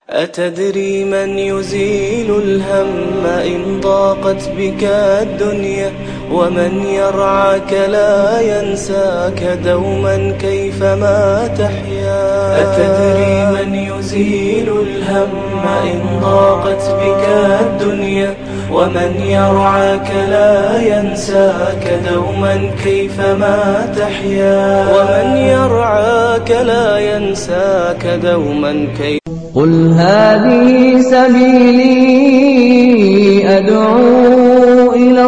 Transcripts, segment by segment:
أتدري من يزيل الهم إن ضاقت بك الدنيا ومن يرعاك لا ينساك دوما كيفما تحيا أتدري من يزيل الهم إن ضاقت بك الدنيا ومن يرعاك لا ينساك دوما كيفما تحيا ومن يرعاك لا ينساك دوما كيف قل هذه سبيلي أدعو إلى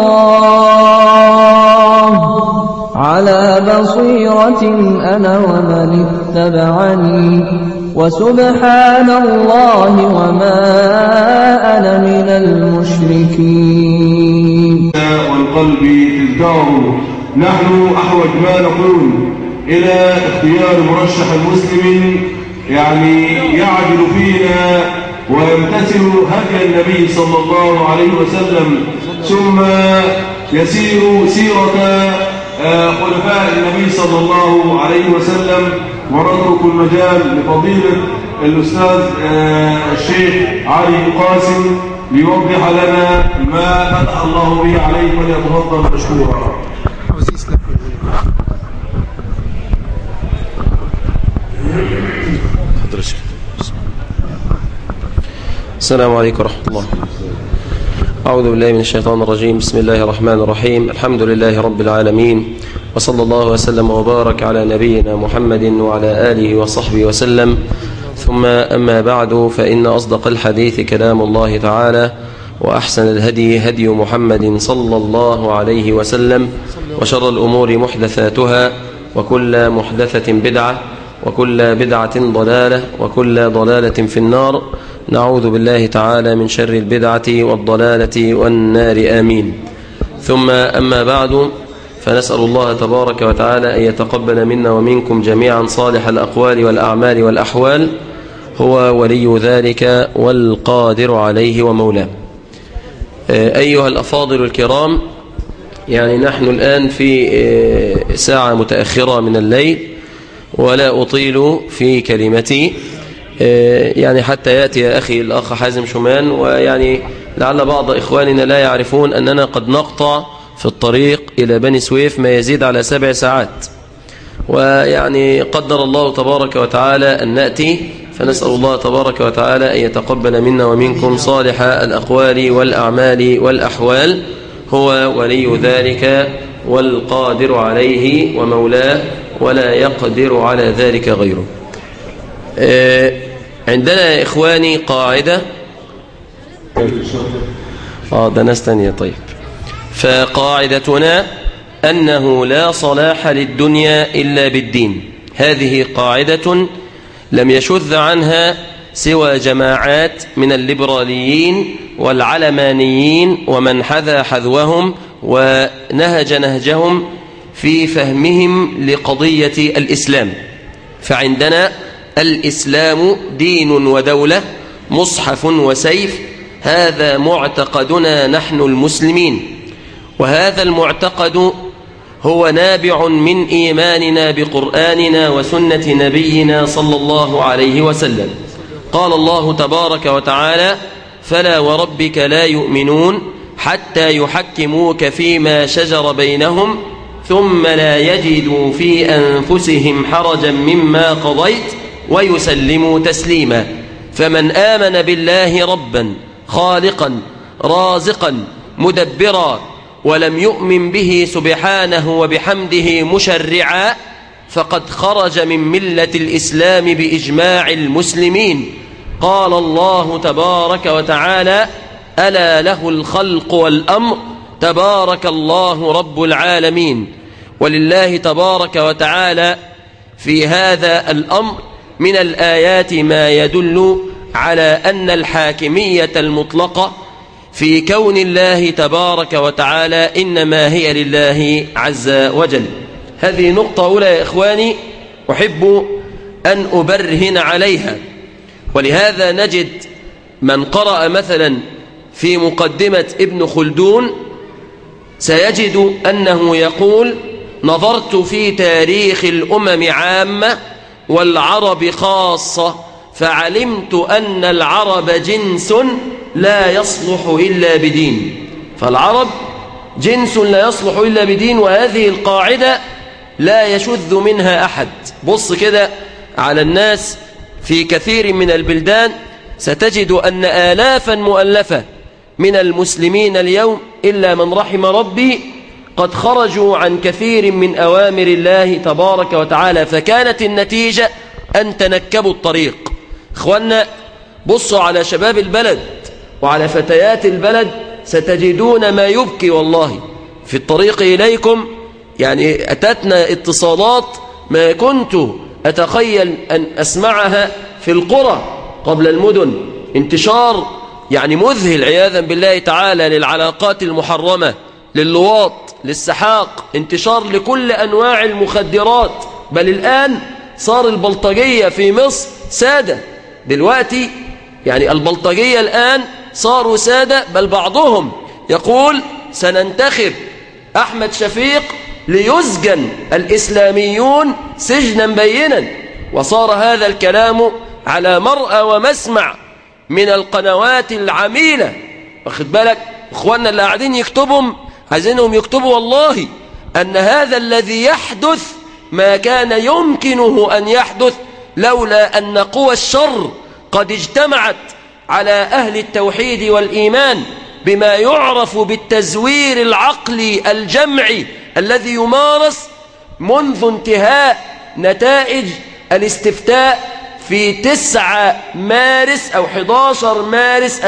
الله على بصيرة أنا ومن اتبعني وسبحان الله وما أنا من المشركين والقلب تذكاره نحن أحوج ما نقول إلى اختيار مرشح مسلم يعني يعدل فينا ويمتثل هدي النبي صلى الله عليه وسلم ثم يسير سيرة خلفاء النبي صلى الله عليه وسلم ونترك المجال لفضيلة الأستاذ الشيخ علي قاسم ليوضح لنا ما فتح الله به عليه فليتفضل مشكورا السلام عليكم ورحمة الله أعوذ بالله من الشيطان الرجيم بسم الله الرحمن الرحيم الحمد لله رب العالمين وصلى الله وسلم وبارك على نبينا محمد وعلى آله وصحبه وسلم ثم أما بعد فإن أصدق الحديث كلام الله تعالى وأحسن الهدي هدي محمد صلى الله عليه وسلم وشر الأمور محدثاتها وكل محدثة بدعة وكل بدعة ضلالة وكل ضلالة في النار نعوذ بالله تعالى من شر البدعة والضلالة والنار آمين ثم أما بعد فنسأل الله تبارك وتعالى أن يتقبل منا ومنكم جميعا صالح الأقوال والأعمال والأحوال هو ولي ذلك والقادر عليه ومولاه أيها الأفاضل الكرام يعني نحن الآن في ساعة متأخرة من الليل ولا أطيل في كلمتي يعني حتى يأتي أخي الأخ حازم شمان ويعني لعل بعض إخواننا لا يعرفون أننا قد نقطع في الطريق إلى بني سويف ما يزيد على سبع ساعات ويعني قدر الله تبارك وتعالى أن نأتي فنسأل الله تبارك وتعالى أن يتقبل منا ومنكم صالح الأقوال والأعمال والأحوال هو ولي ذلك والقادر عليه ومولاه ولا يقدر على ذلك غيره عندنا يا إخواني قاعدة آه ده ناس تانية طيب فقاعدتنا أنه لا صلاح للدنيا إلا بالدين هذه قاعدة لم يشذ عنها سوى جماعات من الليبراليين والعلمانيين ومن حذا حذوهم ونهج نهجهم في فهمهم لقضية الإسلام فعندنا الإسلام دين ودولة مصحف وسيف هذا معتقدنا نحن المسلمين وهذا المعتقد هو نابع من إيماننا بقرآننا وسنة نبينا صلى الله عليه وسلم قال الله تبارك وتعالى فلا وربك لا يؤمنون حتى يحكموك فيما شجر بينهم ثم لا يجدوا في أنفسهم حرجا مما قضيت ويسلموا تسليما فمن آمن بالله ربا خالقا رازقا مدبرا ولم يؤمن به سبحانه وبحمده مشرعا فقد خرج من ملة الإسلام بإجماع المسلمين قال الله تبارك وتعالى ألا له الخلق والأمر تبارك الله رب العالمين ولله تبارك وتعالى في هذا الأمر من الآيات ما يدل على أن الحاكمية المطلقة في كون الله تبارك وتعالى إنما هي لله عز وجل هذه نقطة أولى يا إخواني أحب أن أبرهن عليها ولهذا نجد من قرأ مثلا في مقدمة ابن خلدون سيجد أنه يقول نظرت في تاريخ الأمم عامة والعرب خاصة فعلمت أن العرب جنس لا يصلح إلا بدين فالعرب جنس لا يصلح إلا بدين وهذه القاعدة لا يشذ منها أحد بص كده على الناس في كثير من البلدان ستجد أن آلافا مؤلفة من المسلمين اليوم إلا من رحم ربي قد خرجوا عن كثير من أوامر الله تبارك وتعالى فكانت النتيجة أن تنكبوا الطريق إخوانا بصوا على شباب البلد وعلى فتيات البلد ستجدون ما يبكي والله في الطريق إليكم يعني أتتنا اتصالات ما كنت أتخيل أن أسمعها في القرى قبل المدن انتشار يعني مذهل عياذا بالله تعالى للعلاقات المحرمة للواط للسحاق انتشار لكل أنواع المخدرات بل الآن صار البلطجية في مصر سادة دلوقتي يعني البلطجية الآن صاروا سادة بل بعضهم يقول سننتخب أحمد شفيق ليسجن الإسلاميون سجنا بينا وصار هذا الكلام على مرأى ومسمع من القنوات العميلة واخد بالك اخواننا اللي قاعدين يكتبهم عايزينهم يكتبوا والله أن هذا الذي يحدث ما كان يمكنه أن يحدث لولا أن قوى الشر قد اجتمعت على أهل التوحيد والإيمان بما يعرف بالتزوير العقلي الجمعي الذي يمارس منذ انتهاء نتائج الاستفتاء في 9 مارس أو 11 مارس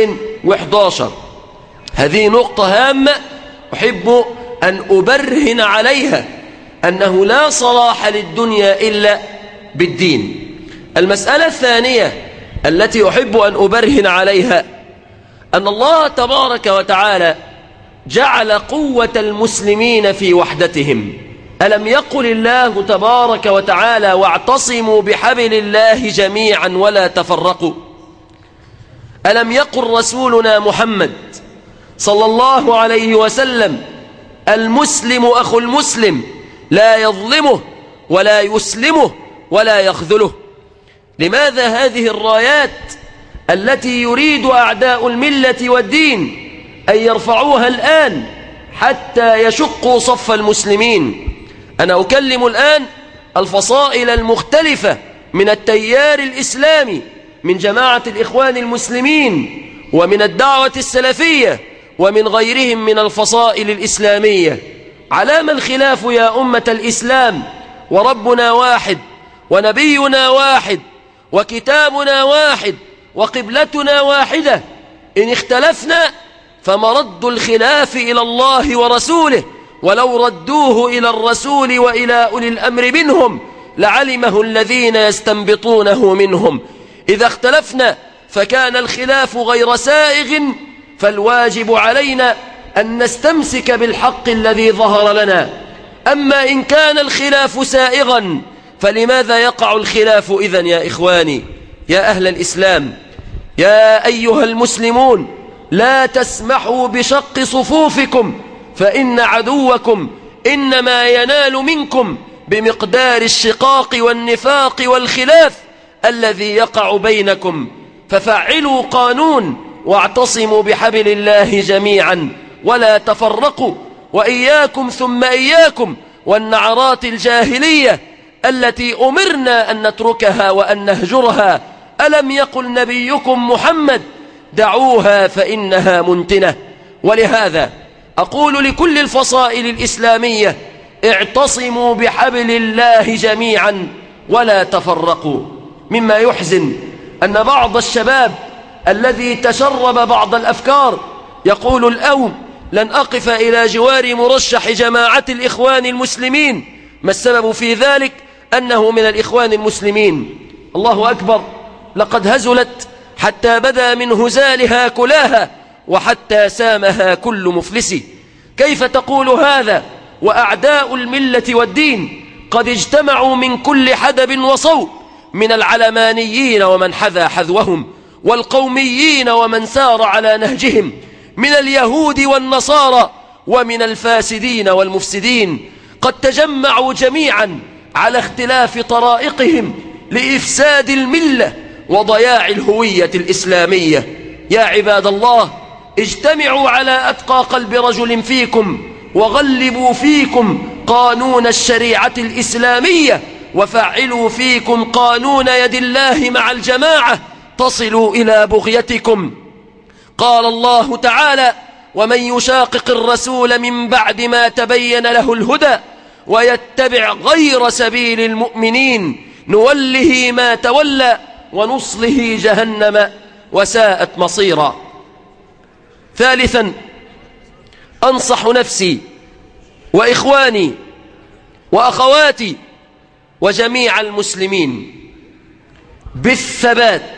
2011 هذه نقطة هامة أحب أن أبرهن عليها أنه لا صلاح للدنيا إلا بالدين المسألة الثانية التي أحب أن أبرهن عليها أن الله تبارك وتعالى جعل قوة المسلمين في وحدتهم ألم يقل الله تبارك وتعالى واعتصموا بحبل الله جميعا ولا تفرقوا ألم يقل رسولنا محمد صلى الله عليه وسلم المسلم أخو المسلم لا يظلمه ولا يسلمه ولا يخذله لماذا هذه الرايات التي يريد أعداء الملة والدين أن يرفعوها الآن حتى يشقوا صف المسلمين أنا أكلم الآن الفصائل المختلفة من التيار الإسلامي من جماعة الإخوان المسلمين ومن الدعوة السلفية ومن غيرهم من الفصائل الإسلامية علام الخلاف يا أمة الإسلام وربنا واحد ونبينا واحد وكتابنا واحد وقبلتنا واحدة إن اختلفنا فمرد الخلاف إلى الله ورسوله ولو ردوه إلى الرسول وإلى أولي الأمر منهم لعلمه الذين يستنبطونه منهم إذا اختلفنا فكان الخلاف غير سائغ فالواجب علينا أن نستمسك بالحق الذي ظهر لنا أما إن كان الخلاف سائغا فلماذا يقع الخلاف إذن يا إخواني يا أهل الإسلام يا أيها المسلمون لا تسمحوا بشق صفوفكم فإن عدوكم إنما ينال منكم بمقدار الشقاق والنفاق والخلاف الذي يقع بينكم ففعلوا قانون واعتصموا بحبل الله جميعا ولا تفرقوا وإياكم ثم إياكم والنعرات الجاهلية التي أمرنا أن نتركها وأن نهجرها ألم يقل نبيكم محمد دعوها فإنها منتنة ولهذا أقول لكل الفصائل الإسلامية اعتصموا بحبل الله جميعا ولا تفرقوا مما يحزن أن بعض الشباب الذي تشرب بعض الأفكار يقول الأوم لن أقف إلى جوار مرشح جماعة الإخوان المسلمين ما السبب في ذلك أنه من الإخوان المسلمين الله أكبر لقد هزلت حتى بدا من هزالها كلاها وحتى سامها كل مفلس كيف تقول هذا وأعداء الملة والدين قد اجتمعوا من كل حدب وصوب من العلمانيين ومن حذا حذوهم والقوميين ومن سار على نهجهم من اليهود والنصارى ومن الفاسدين والمفسدين قد تجمعوا جميعا على اختلاف طرائقهم لإفساد الملة وضياع الهوية الإسلامية يا عباد الله اجتمعوا على أتقى قلب رجل فيكم وغلبوا فيكم قانون الشريعة الإسلامية وفعلوا فيكم قانون يد الله مع الجماعة تصلوا إلى بغيتكم قال الله تعالى ومن يشاقق الرسول من بعد ما تبين له الهدى ويتبع غير سبيل المؤمنين نوله ما تولى ونصله جهنم وساءت مصيرا ثالثا أنصح نفسي وإخواني وأخواتي وجميع المسلمين بالثبات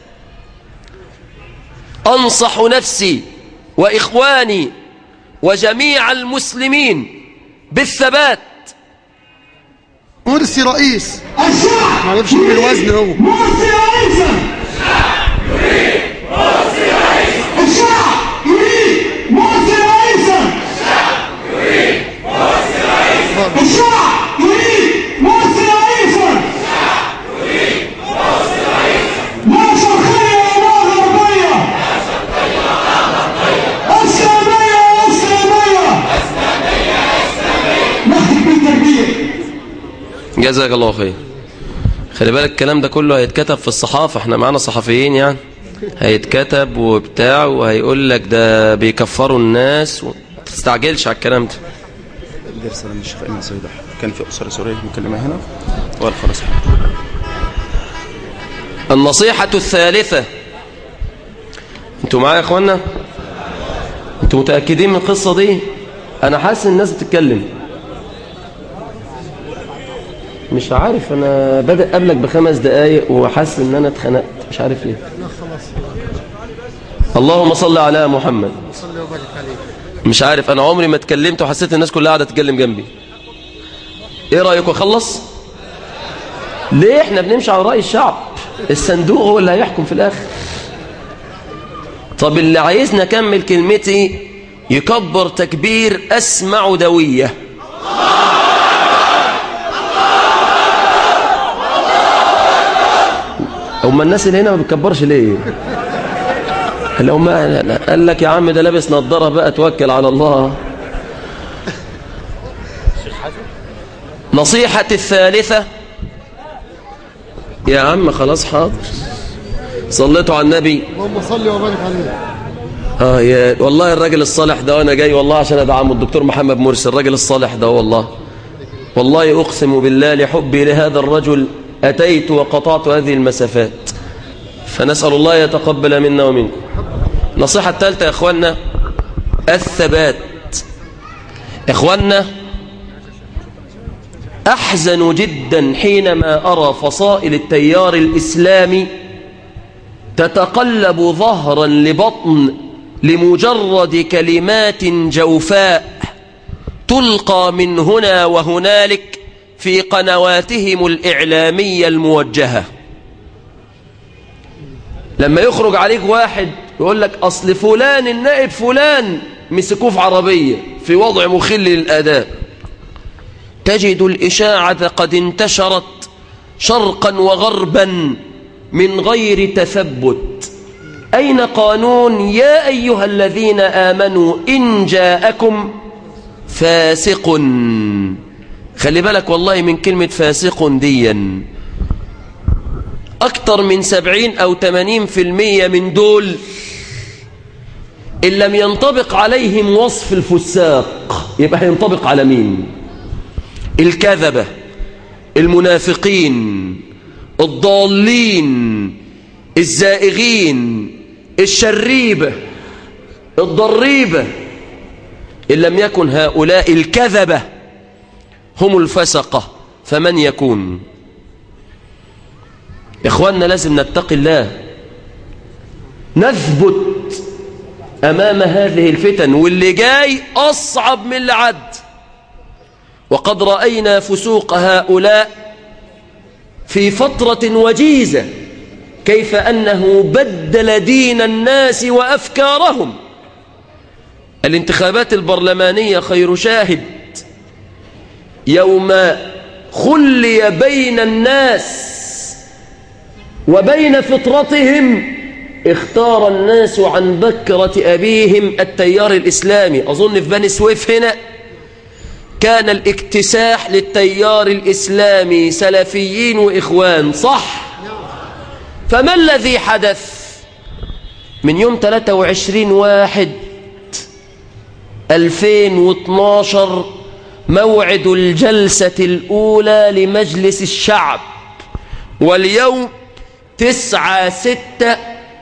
أنصح نفسي وإخواني وجميع المسلمين بالثبات مرسي رئيس الشعب ما عرفش يجيب الوزن هو مرسي رئيسا الشعب يريد مرسي رئيسا الشعب يريد مرسي رئيسا لا شرقية ولا غربية اسلامية اسلامية نخرج بالتربية جزاك الله خير خلي بالك الكلام ده كله هيتكتب في الصحافة احنا معانا صحفيين يعني هيتكتب وبتاع وهيقول لك ده بيكفروا الناس و... تستعجلش على الكلام ده دير سلام الشيخ ايمن صيدح كان في اسره سوريه مكلمه هنا والخلاص النصيحة الثالثة انتوا معايا يا اخوانا انتوا متأكدين من القصة دي انا حاسس ان الناس بتتكلم مش عارف انا بدأ قبلك بخمس دقايق وحاسس ان انا اتخنقت مش عارف ليه اللهم صل على محمد مش عارف انا عمري ما اتكلمت وحسيت الناس كلها قاعده تتكلم جنبي ايه رايكم اخلص ليه احنا بنمشي على راي الشعب الصندوق هو اللي هيحكم في الاخر طب اللي عايزني اكمل كلمتي يكبر تكبير اسمع دويه هم الناس اللي هنا ما بتكبرش ليه لو ما قال لك يا عم ده لابس نظاره بقى توكل على الله نصيحة الثالثة يا عم خلاص حاضر صليتوا على النبي اللهم صل وبارك عليه اه يا والله الراجل الصالح ده وانا جاي والله عشان ادعمه الدكتور محمد مرسي الراجل الصالح ده والله والله اقسم بالله لحبي لهذا الرجل اتيت وقطعت هذه المسافات فنسال الله يتقبل منا ومنكم النصيحه الثالثه يا اخوانا الثبات اخوانا احزن جدا حينما ارى فصائل التيار الاسلامي تتقلب ظهرا لبطن لمجرد كلمات جوفاء تلقى من هنا وهنالك في قنواتهم الإعلامية الموجهة لما يخرج عليك واحد يقول لك أصل فلان النائب فلان مسكوه في عربية في وضع مخل للأداء تجد الإشاعة قد انتشرت شرقا وغربا من غير تثبت أين قانون يا أيها الذين آمنوا إن جاءكم فاسق خلي بالك والله من كلمة فاسق ديا أكثر من سبعين أو تمانين في المية من دول إن لم ينطبق عليهم وصف الفساق يبقى هينطبق على مين الكذبة المنافقين الضالين الزائغين الشريبة الضريبة إن لم يكن هؤلاء الكذبة هم الفسقة فمن يكون إخواننا لازم نتقي الله نثبت أمام هذه الفتن واللي جاي أصعب من اللي عد وقد رأينا فسوق هؤلاء في فترة وجيزة كيف أنه بدل دين الناس وأفكارهم الانتخابات البرلمانية خير شاهد يوم خلي بين الناس وبين فطرتهم اختار الناس عن بكرة أبيهم التيار الإسلامي أظن في بني سويف هنا كان الاكتساح للتيار الإسلامي سلفيين وإخوان صح فما الذي حدث من يوم 23 واحد 2012 موعد الجلسة الأولى لمجلس الشعب واليوم 9 6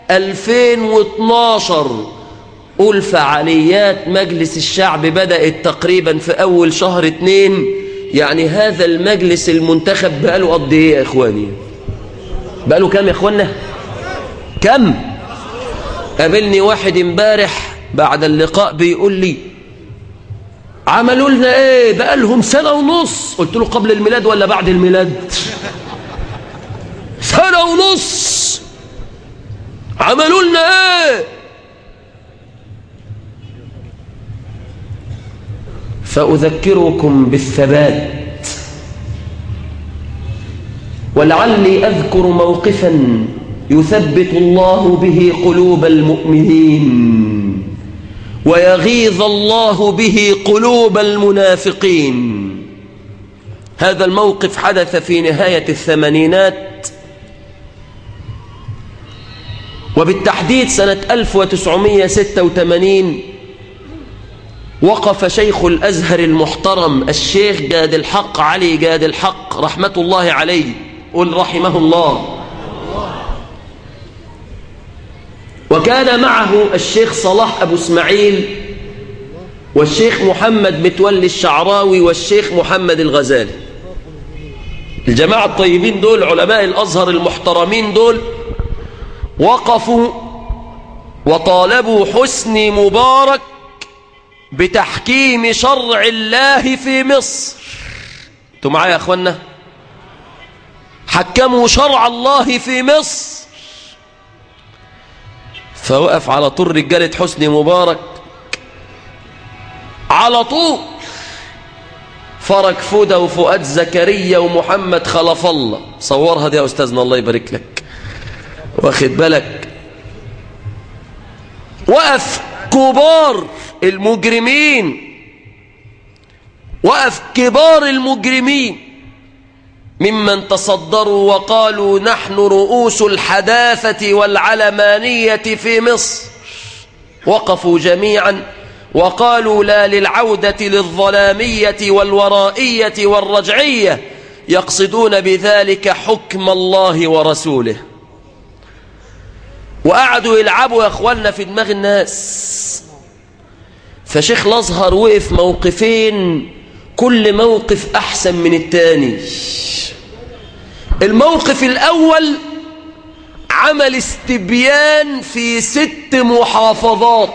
2012 قول فعاليات مجلس الشعب بدأت تقريبا في أول شهر اتنين يعني هذا المجلس المنتخب بقاله قد ايه يا إخواني بقاله كام يا إخوانا كم قابلني واحد امبارح بعد اللقاء بيقول لي عملوا لنا ايه بقى لهم سنة ونص قلت له قبل الميلاد ولا بعد الميلاد سنة ونص عملوا لنا ايه فأذكركم بالثبات ولعلي أذكر موقفا يثبت الله به قلوب المؤمنين ويغيظ الله به قلوب المنافقين هذا الموقف حدث في نهاية الثمانينات وبالتحديد سنة 1986 وقف شيخ الأزهر المحترم الشيخ جاد الحق علي جاد الحق رحمة الله عليه قل رحمه الله وكان معه الشيخ صلاح أبو اسماعيل والشيخ محمد متولي الشعراوي والشيخ محمد الغزالي الجماعة الطيبين دول علماء الأزهر المحترمين دول وقفوا وطالبوا حسني مبارك بتحكيم شرع الله في مصر انتوا معايا يا اخوانا حكموا شرع الله في مصر فوقف على طول رجالة حسني مبارك على طول فرج فودة وفؤاد زكريا ومحمد خلف الله صورها دي يا أستاذنا الله يبارك لك واخد بالك وقف كبار المجرمين وقف كبار المجرمين ممن تصدروا وقالوا نحن رؤوس الحداثة والعلمانية في مصر وقفوا جميعا وقالوا لا للعودة للظلامية والورائية والرجعية يقصدون بذلك حكم الله ورسوله وقعدوا يلعبوا يا اخوانا في دماغ الناس فشيخ الازهر وقف موقفين كل موقف احسن من التاني الموقف الاول عمل استبيان في ست محافظات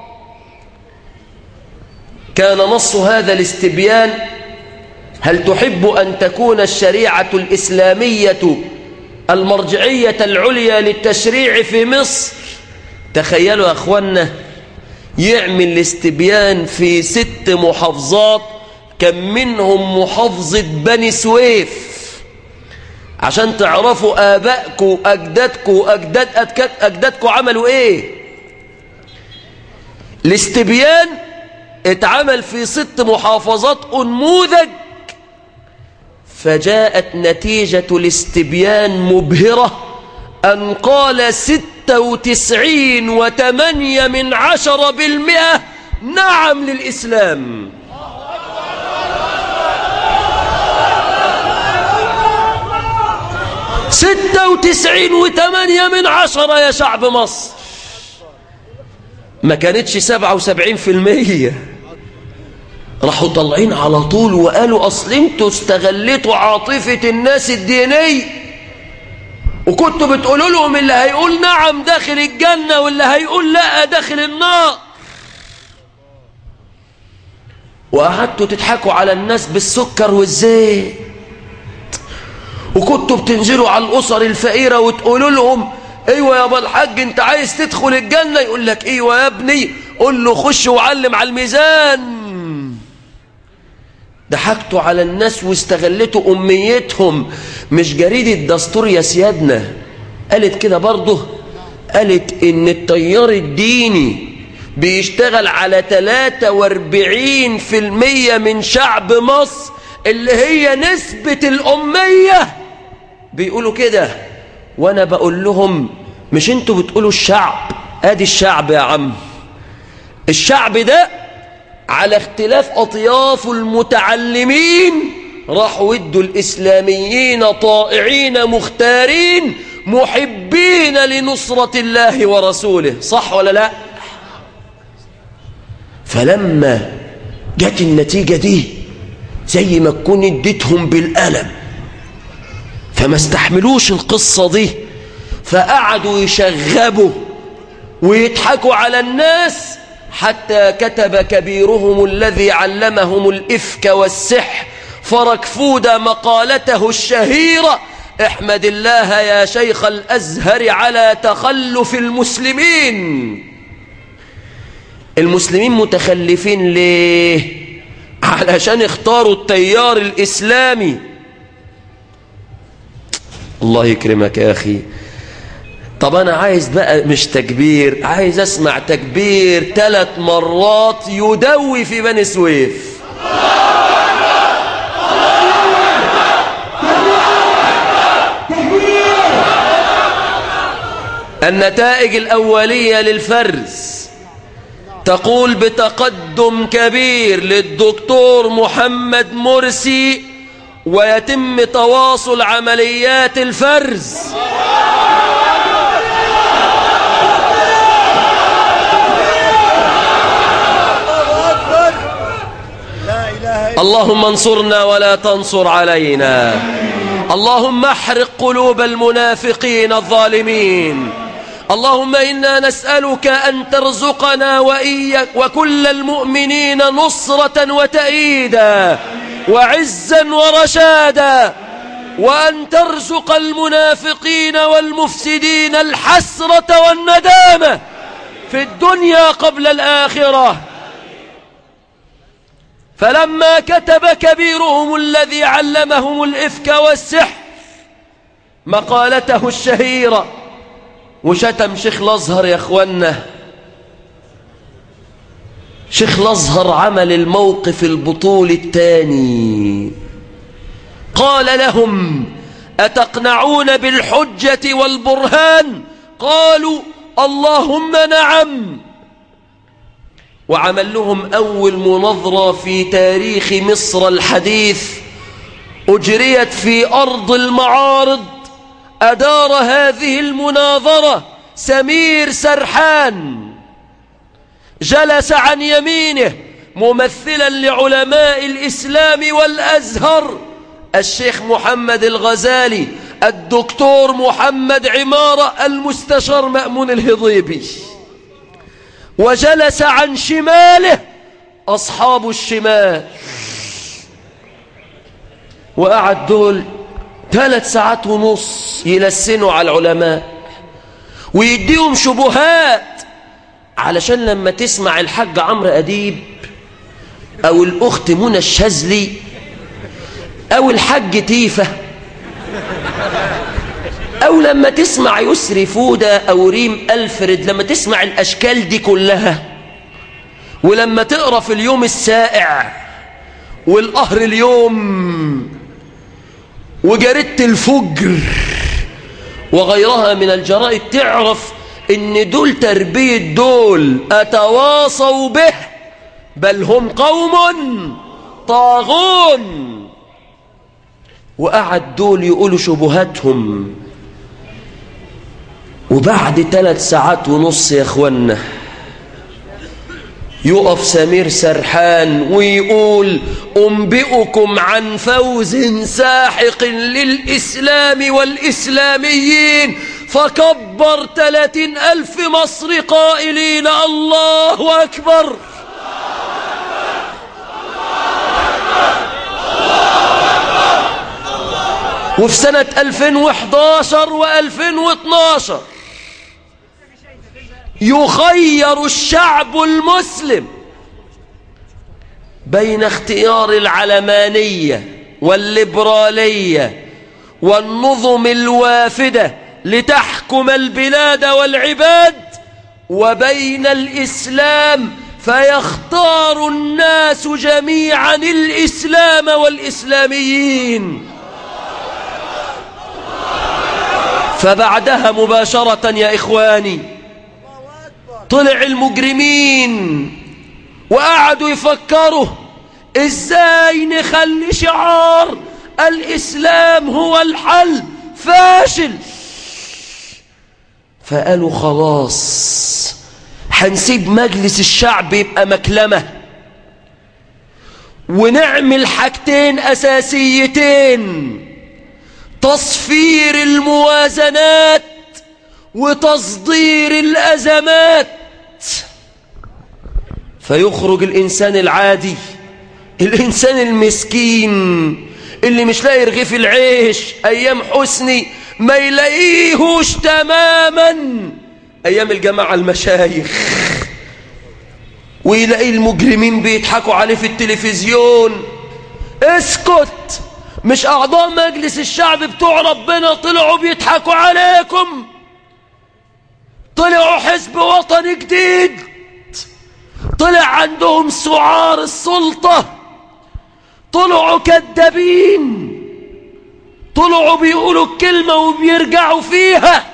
كان نص هذا الاستبيان هل تحب أن تكون الشريعة الإسلامية المرجعية العليا للتشريع في مصر تخيلوا يا أخوانا يعمل الاستبيان في ست محافظات كم منهم محافظة بني سويف عشان تعرفوا آبائكم أجدادكم أجداد أجدادكم عملوا إيه الاستبيان اتعمل في ست محافظات أنموذج فجاءت نتيجة الاستبيان مبهرة أن قال ستة وتسعين وثمانية من عشرة بالمئة نعم للإسلام ستة وتسعين وثمانية من عشرة يا شعب مصر ما كانتش سبعة وسبعين في المية راحوا طالعين على طول وقالوا أصل انتوا استغلتوا عاطفة الناس الدينية وكنتوا بتقولوا لهم اللي هيقول نعم داخل الجنة واللي هيقول لا داخل النار وقعدتوا تضحكوا على الناس بالسكر والزيت وكنتوا بتنزلوا على الأسر الفقيرة وتقولوا لهم ايوه يا ابو الحاج انت عايز تدخل الجنة يقول لك ايوه يا ابني قول له خش وعلم على الميزان ضحكتوا على الناس واستغلتوا أميتهم مش جريدة دستور يا سيادنا قالت كده برضه قالت ان التيار الديني بيشتغل على 43% من شعب مصر اللي هي نسبة الأمية بيقولوا كده وانا بقول لهم مش انتوا بتقولوا الشعب ادي الشعب يا عم الشعب ده على اختلاف أطياف المتعلمين راحوا ودوا الإسلاميين طائعين مختارين محبين لنصرة الله ورسوله صح ولا لا فلما جت النتيجة دي زي ما تكون اديتهم بالألم فما استحملوش القصة دي فقعدوا يشغبوا ويضحكوا على الناس حتى كتب كبيرهم الذي علمهم الإفك والسحر فركفود مقالته الشهيرة احمد الله يا شيخ الأزهر على تخلف المسلمين المسلمين متخلفين ليه علشان اختاروا التيار الإسلامي الله يكرمك يا أخي طب أنا عايز بقى مش تكبير عايز أسمع تكبير ثلاث مرات يدوي في بني سويف النتائج الأولية للفرز تقول بتقدم كبير للدكتور محمد مرسي ويتم تواصل عمليات الفرز اللهم انصرنا ولا تنصر علينا اللهم احرق قلوب المنافقين الظالمين اللهم إنا نسألك أن ترزقنا وإياك وكل المؤمنين نصرة وتأييدا وعزا ورشادا وأن ترزق المنافقين والمفسدين الحسرة والندامة في الدنيا قبل الآخرة فلما كتب كبيرهم الذي علمهم الإفك والسحر مقالته الشهيرة وشتم شيخ الازهر يا اخوانا شيخ الازهر عمل الموقف البطولي الثاني قال لهم أتقنعون بالحجة والبرهان قالوا اللهم نعم وعمل لهم أول مناظرة في تاريخ مصر الحديث أجريت في أرض المعارض أدار هذه المناظرة سمير سرحان جلس عن يمينه ممثلا لعلماء الإسلام والأزهر الشيخ محمد الغزالي الدكتور محمد عمارة المستشار مأمون الهضيبي وجلس عن شماله أصحاب الشمال وقعد دول ثلاث ساعات ونص يلسنوا على العلماء ويديهم شبهات علشان لما تسمع الحاج عمرو أديب أو الأخت منى الشاذلي أو الحاج تيفة أو لما تسمع يسري فودة أو ريم ألفرد لما تسمع الأشكال دي كلها ولما تقرأ في اليوم السائع والقهر اليوم وجريدة الفجر وغيرها من الجرائد تعرف ان دول تربية دول اتواصوا به بل هم قوم طاغون وقعد دول يقولوا شبهاتهم وبعد ثلاث ساعات ونص يا اخوانا يقف سمير سرحان ويقول أنبئكم عن فوز ساحق للإسلام والإسلاميين فكبر ثلاثين ألف مصر قائلين الله أكبر وفي سنة 2011 و2012 يخير الشعب المسلم بين اختيار العلمانية والليبرالية والنظم الوافدة لتحكم البلاد والعباد وبين الإسلام فيختار الناس جميعا الإسلام والإسلاميين فبعدها مباشرة يا إخواني طلع المجرمين وقعدوا يفكروا ازاي نخلي شعار الإسلام هو الحل فاشل فقالوا خلاص هنسيب مجلس الشعب يبقى مكلمة ونعمل حاجتين أساسيتين تصفير الموازنات وتصدير الأزمات فيخرج الإنسان العادي الإنسان المسكين اللي مش لاقي رغيف العيش أيام حسني ما يلاقيهوش تماما أيام الجماعة المشايخ ويلاقي المجرمين بيضحكوا عليه في التلفزيون اسكت مش أعضاء مجلس الشعب بتوع ربنا طلعوا بيضحكوا عليكم طلعوا حزب وطني جديد طلع عندهم سعار السلطة طلعوا كذابين طلعوا بيقولوا الكلمة وبيرجعوا فيها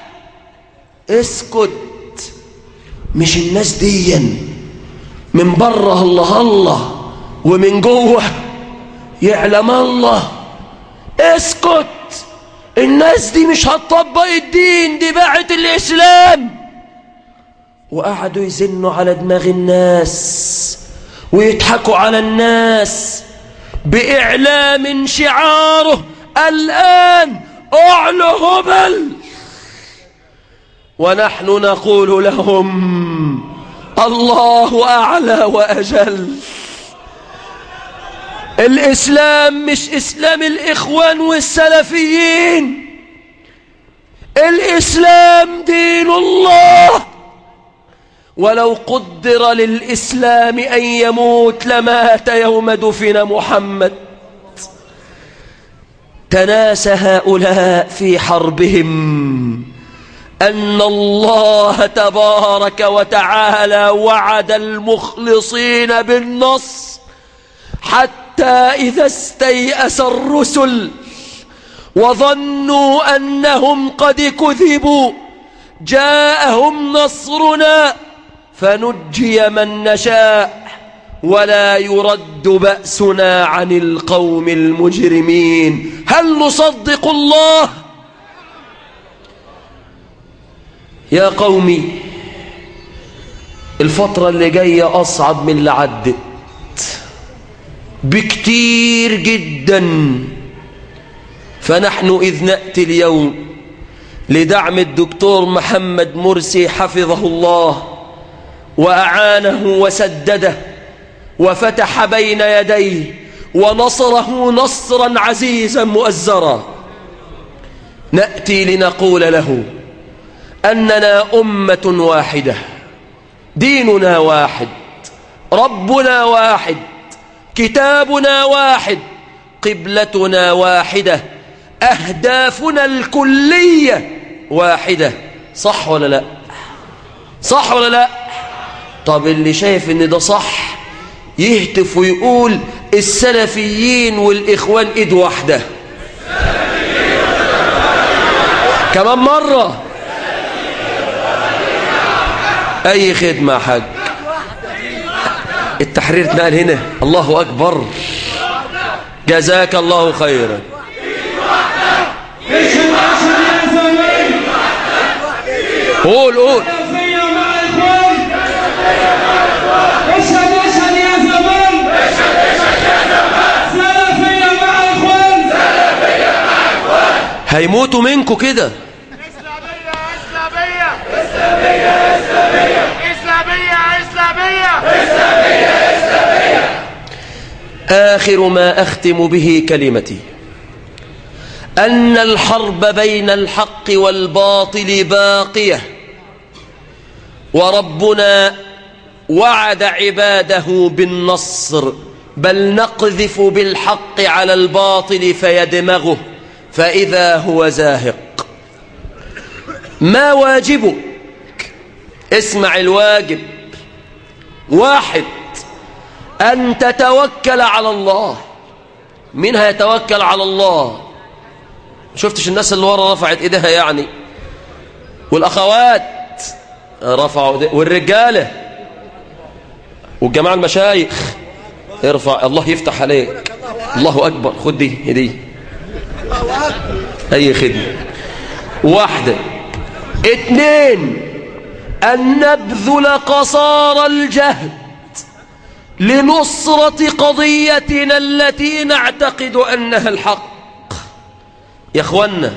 اسكت مش الناس دي من بره الله الله ومن جوه يعلم الله اسكت الناس دي مش هتطبق الدين دي باعت الإسلام وقعدوا يزنوا على دماغ الناس ويضحكوا على الناس بإعلام شعاره الآن أعلى هبل ونحن نقول لهم الله أعلى وأجل الإسلام مش إسلام الإخوان والسلفيين الإسلام دين الله ولو قدر للإسلام أن يموت لمات يوم دفن محمد تناسى هؤلاء في حربهم أن الله تبارك وتعالى وعد المخلصين بالنصر حتى إذا استيأس الرسل وظنوا أنهم قد كذبوا جاءهم نصرنا فنجي من نشاء ولا يرد بأسنا عن القوم المجرمين هل نصدق الله يا قومي الفترة اللي جاية أصعب من اللي عدت بكتير جدا فنحن إذ نأتي اليوم لدعم الدكتور محمد مرسي حفظه الله وأعانه وسدده وفتح بين يديه ونصره نصرا عزيزا مؤزرا نأتي لنقول له أننا أمة واحدة ديننا واحد ربنا واحد كتابنا واحد قبلتنا واحدة أهدافنا الكلية واحدة صح ولا لا صح ولا لا طب اللي شايف ان ده صح يهتف ويقول السلفيين والإخوان إيد واحدة كمان مرة أي خدمة يا حاج التحرير اتنقل هنا الله أكبر جزاك الله خيرا قول قول سلفية مع الإخوان اشهد اشهد يا زمان سلفية مع الإخوان هيموتوا منكم كده إسلامية إسلامية إسلامية إسلامية آخر ما أختم به كلمتي أن الحرب بين الحق والباطل باقية وربنا وعد عباده بالنصر بل نقذف بالحق على الباطل فيدمغه فإذا هو زاهق ما واجبك اسمع الواجب واحد أن تتوكل على الله مين هيتوكل على الله شفتش الناس اللي ورا رفعت ايديها يعني والأخوات رفعوا ايديها والرجالة والجماعة المشايخ ارفع الله يفتح عليك الله أكبر خد دي دي أي خدمة واحدة اتنين أن نبذل قصار الجهد لنصرة قضيتنا التي نعتقد أنها الحق يا أخوانا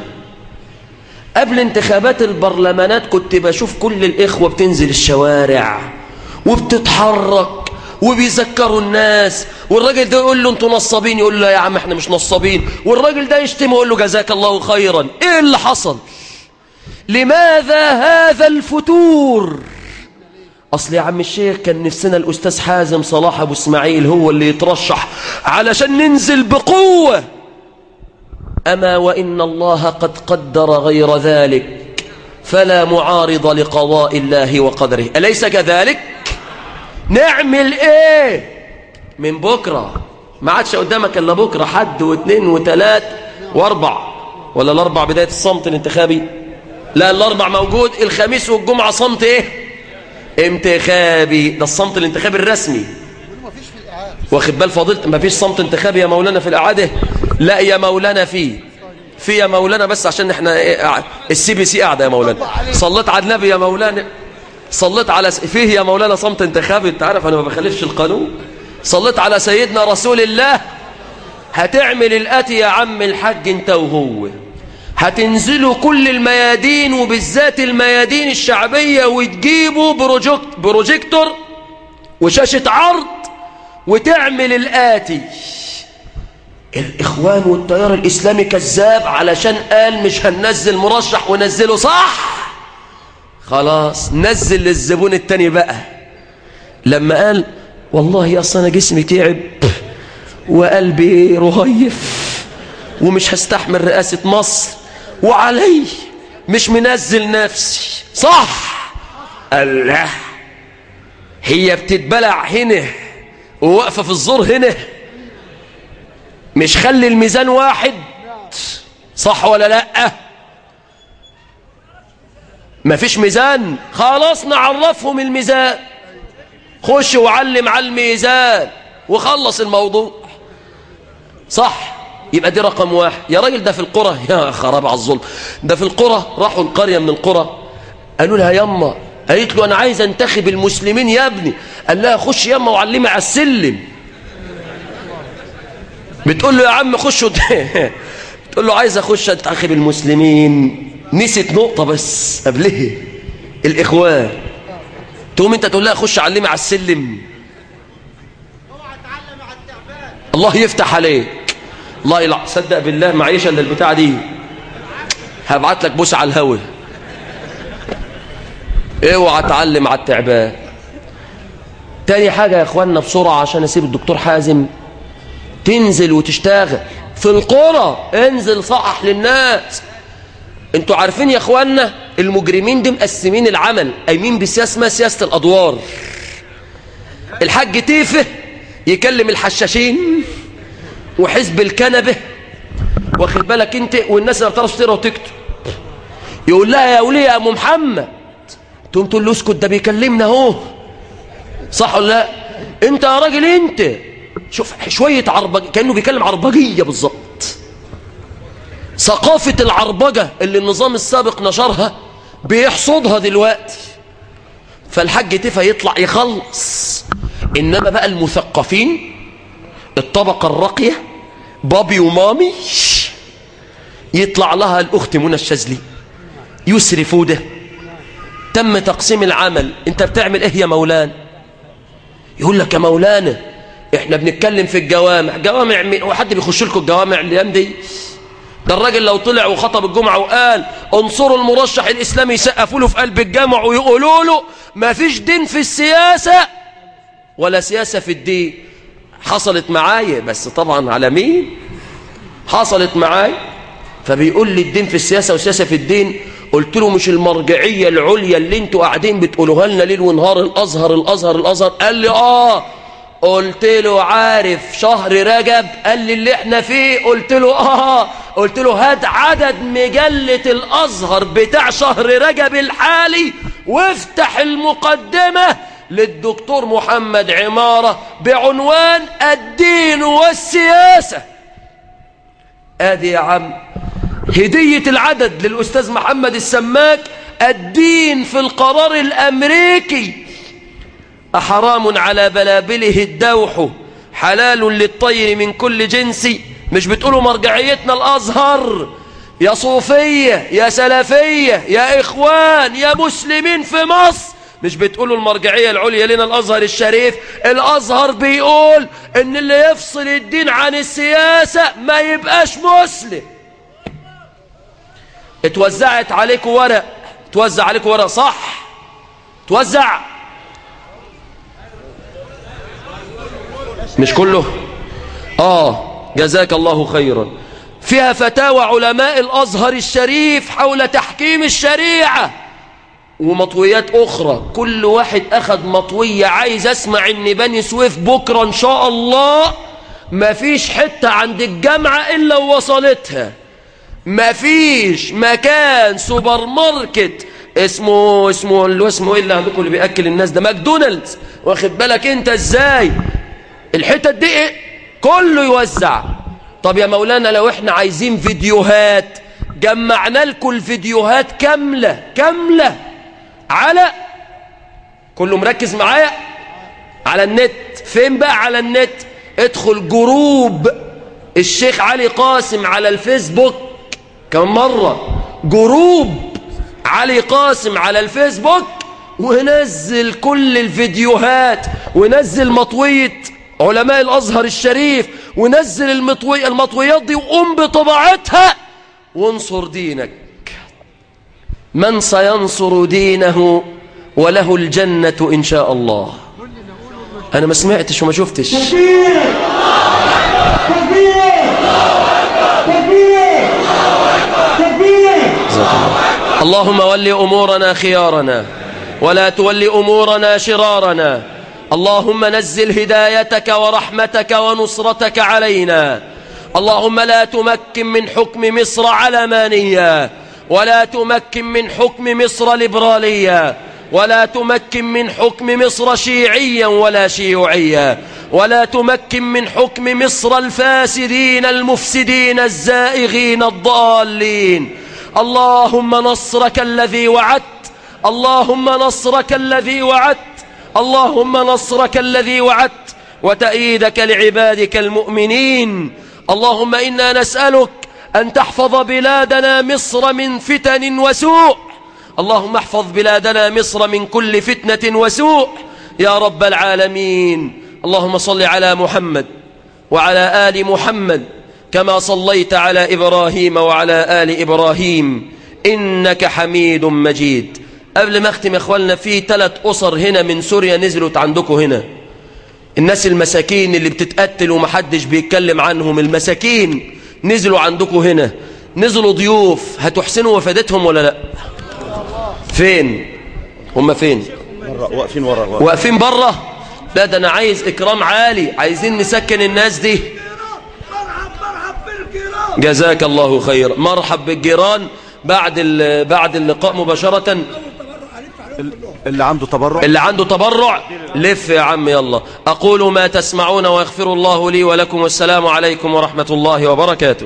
قبل انتخابات البرلمانات كنت بشوف كل الإخوة بتنزل الشوارع وبتتحرك وبيذكروا الناس والراجل ده يقول له انتوا نصابين يقول له يا عم احنا مش نصابين والراجل ده يشتم يقول له جزاك الله خيرا ايه اللي حصل لماذا هذا الفتور اصل يا عم الشيخ كان نفسنا الاستاذ حازم صلاح ابو اسماعيل هو اللي يترشح علشان ننزل بقوه اما وان الله قد قدر غير ذلك فلا معارض لقضاء الله وقدره اليس كذلك نعمل ايه من بكره ما عادش قدامك الا بكره حد واثنين وثلاث واربع ولا الاربع بدايه الصمت الانتخابي لا الاربع موجود الخميس والجمعه صمت ايه انتخابي ده الصمت الانتخابي الرسمي واخد بال فضيلة ما فيش صمت انتخابي يا مولانا في الإعادة لا يا مولانا فيه في يا مولانا بس عشان احنا ايه السي بي سي قاعدة يا مولانا صليت على النبي يا مولانا صليت على س... فيه يا مولانا صمت انتخابي انت عارف انا ما بخالفش القانون صليت على سيدنا رسول الله هتعمل الاتي يا عم الحاج انت وهو هتنزلوا كل الميادين وبالذات الميادين الشعبية وتجيبوا بروجكت بروجيكتور وشاشة عرض وتعمل الآتي الإخوان والتيار الإسلامي كذاب علشان قال مش هننزل مرشح ونزله صح خلاص نزل للزبون التاني بقى لما قال والله يا أصلا جسمي تعب وقلبي رهيف ومش هستحمل رئاسة مصر وعلي مش منزل نفسي صح الله هي بتتبلع هنا وواقفة في الزور هنا مش خلي الميزان واحد صح ولا لا مفيش ميزان خلاص نعرفهم الميزان خش وعلم على الميزان وخلص الموضوع صح يبقى دي رقم واحد يا راجل ده في القرى يا خراب على الظلم ده في القرى راحوا القرية من القرى قالوا لها يما قالت له أنا عايز انتخب المسلمين يا ابني قال لها خش يما وعلمي على السلم بتقول له يا عم خش بتقول له عايز اخش انتخب المسلمين نسيت نقطة بس قبلها الإخوان تقوم انت تقول لها خش علمي على السلم الله يفتح عليك الله يلع صدق بالله معيشة الا البتاعة دي هبعت لك بوس على الهوا اوعى تعلم على التعبان تاني حاجة يا اخوانا بسرعة عشان اسيب الدكتور حازم تنزل وتشتغل في القرى انزل صحح للناس انتوا عارفين يا اخوانا المجرمين دي مقسمين العمل قايمين بسياسه اسمها سياسه الادوار الحاج تيفه يكلم الحشاشين وحزب الكنبه واخد بالك انت والناس اللي بتعرف تقرا وتكتب يقول لها يا وليه يا ام محمد تقوم تقول له اسكت ده بيكلمنا اهو صح ولا لا انت يا راجل انت شوف شويه عربجه كانه بيكلم عربجيه بالظبط ثقافة العربجة اللي النظام السابق نشرها بيحصدها دلوقتي فالحاج تفا يطلع يخلص إنما بقى المثقفين الطبقة الراقية بابي ومامي يطلع لها الأخت منى الشاذلي يسري فودة تم تقسيم العمل انت بتعمل ايه يا مولانا يقول لك يا مولانا احنا بنتكلم في الجوامع جوامع مين هو حد بيخش لكم الجوامع الايام دي ده الراجل لو طلع وخطب الجمعة وقال انصروا المرشح الإسلامي يسقفوا له في قلب الجامع ويقولوا له ما فيش دين في السياسة ولا سياسة في الدين حصلت معايا بس طبعا على مين حصلت معايا فبيقول لي الدين في السياسة والسياسة في الدين قلت له مش المرجعية العليا اللي انتوا قاعدين بتقولوها لنا ليل ونهار الأزهر الأزهر الأزهر قال لي آه قلت له عارف شهر رجب قال لي اللي احنا فيه قلت له آه قلت له هات عدد مجلة الأزهر بتاع شهر رجب الحالي وافتح المقدمة للدكتور محمد عمارة بعنوان الدين والسياسة ادي يا عم هدية العدد للأستاذ محمد السماك الدين في القرار الأمريكي أحرام على بلابله الدوح حلال للطير من كل جنس مش بتقولوا مرجعيتنا الأزهر يا صوفية يا سلفية يا إخوان يا مسلمين في مصر مش بتقولوا المرجعية العليا لنا الأزهر الشريف الأزهر بيقول إن اللي يفصل الدين عن السياسة ما يبقاش مسلم اتوزعت عليكم ورق توزع عليكم ورق صح توزع مش كله آه جزاك الله خيرا فيها فتاوى علماء الأزهر الشريف حول تحكيم الشريعة ومطويات أخرى كل واحد أخذ مطوية عايز أسمع إن بني سويف بكرة إن شاء الله مفيش حتة عند الجامعة إلا وصلتها مفيش مكان سوبر ماركت اسمه اسمه اللي اسمه ايه اللي عندكم اللي بياكل الناس ده ماكدونالدز واخد بالك انت ازاي الحتت دي ايه كله يوزع طب يا مولانا لو احنا عايزين فيديوهات جمعنا لكم الفيديوهات كامله كامله على كله مركز معايا على النت فين بقى على النت ادخل جروب الشيخ علي قاسم على الفيسبوك كم مرة جروب علي قاسم على الفيسبوك ونزل كل الفيديوهات ونزل مطوية علماء الأزهر الشريف ونزل المطوي المطويات دي وقوم بطباعتها وانصر دينك من سينصر دينه وله الجنة إن شاء الله أنا ما سمعتش وما شفتش اللهم ول أمورنا خيارنا ولا تول أمورنا شرارنا اللهم نزل هدايتك ورحمتك ونصرتك علينا اللهم لا تمكن من حكم مصر علمانية ولا تمكن من حكم مصر ليبرالية ولا تمكن من حكم مصر شيعيا ولا شيوعيا ولا تمكن من حكم مصر الفاسدين المفسدين الزائغين الضالين اللهم نصرك الذي وعدت اللهم نصرك الذي وعدت اللهم نصرك الذي وعدت وتأييدك لعبادك المؤمنين اللهم إنا نسألك أن تحفظ بلادنا مصر من فتن وسوء اللهم احفظ بلادنا مصر من كل فتنة وسوء يا رب العالمين اللهم صل على محمد وعلى آل محمد كما صليت على إبراهيم وعلى آل إبراهيم إنك حميد مجيد قبل ما اختم يا اخواننا في ثلاث أسر هنا من سوريا نزلت عندكم هنا الناس المساكين اللي بتتقتل ومحدش بيتكلم عنهم المساكين نزلوا عندكم هنا نزلوا ضيوف هتحسنوا وفادتهم ولا لا فين هم فين مرة واقفين ورا ورا. واقفين بره لا ده انا عايز اكرام عالي عايزين نسكن الناس دي جزاك الله خير مرحب بالجيران بعد ال- بعد اللقاء مباشرة اللي عنده تبرع اللي عنده تبرع لف يا عم يلا أقول ما تسمعون ويغفر الله لي ولكم والسلام عليكم ورحمة الله وبركاته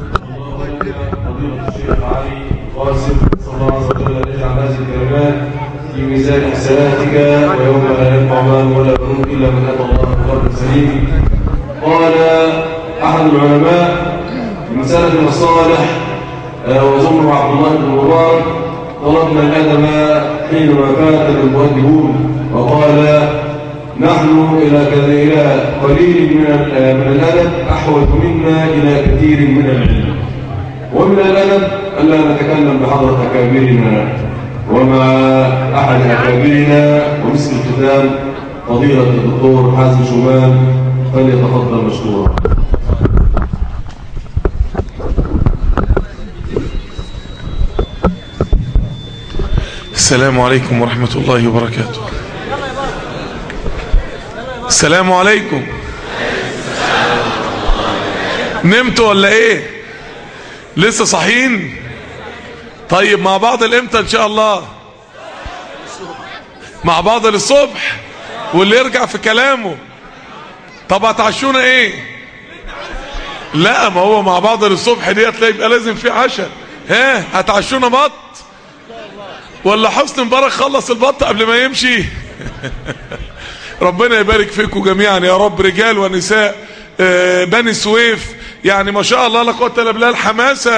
الشيخ علي قاسم صلى الله عز وجل ان يجعل هذه الكلمات في ميزان حسناتك ويوم لا ينفع مال ولا بنون الا من اتى الله بقلب سليم قال احد العلماء من سلف الصالح آه، وزمر عبد الله بن مبارك طلبنا الادب حينما فات المؤدبون وقال نحن إلى كذا إلى قليل من ال- من الأدب أحوج منا إلى كثير من العلم ومن الأدب ألا نتكلم بحضرة أكابرنا ومع أحد أكابرنا ومثل الختام فضيلة الدكتور حازم شومان فليتفضل مشكورا السلام عليكم ورحمة الله وبركاته السلام عليكم نمتوا ولا ايه لسه صاحيين طيب مع بعض الامتى ان شاء الله مع بعض للصبح واللي يرجع في كلامه طب هتعشونا ايه لا ما هو مع بعض للصبح دي هتلاقي يبقى لازم في عشاء ها هتعشونا بط ولا حسن مبارك خلص البط قبل ما يمشي ربنا يبارك فيكم جميعا يا رب رجال ونساء آه، بني سويف يعني ما شاء الله لا قوه الا بالله الحماسه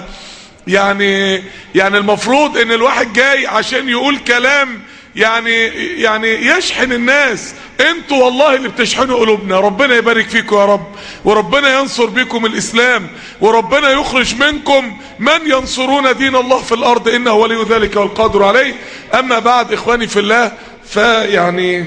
يعني يعني المفروض ان الواحد جاي عشان يقول كلام يعني يعني يشحن الناس انتوا والله اللي بتشحنوا قلوبنا ربنا يبارك فيكم يا رب وربنا ينصر بكم الاسلام وربنا يخرج منكم من ينصرون دين الله في الارض انه ولي ذلك والقادر عليه اما بعد اخواني في الله فيعني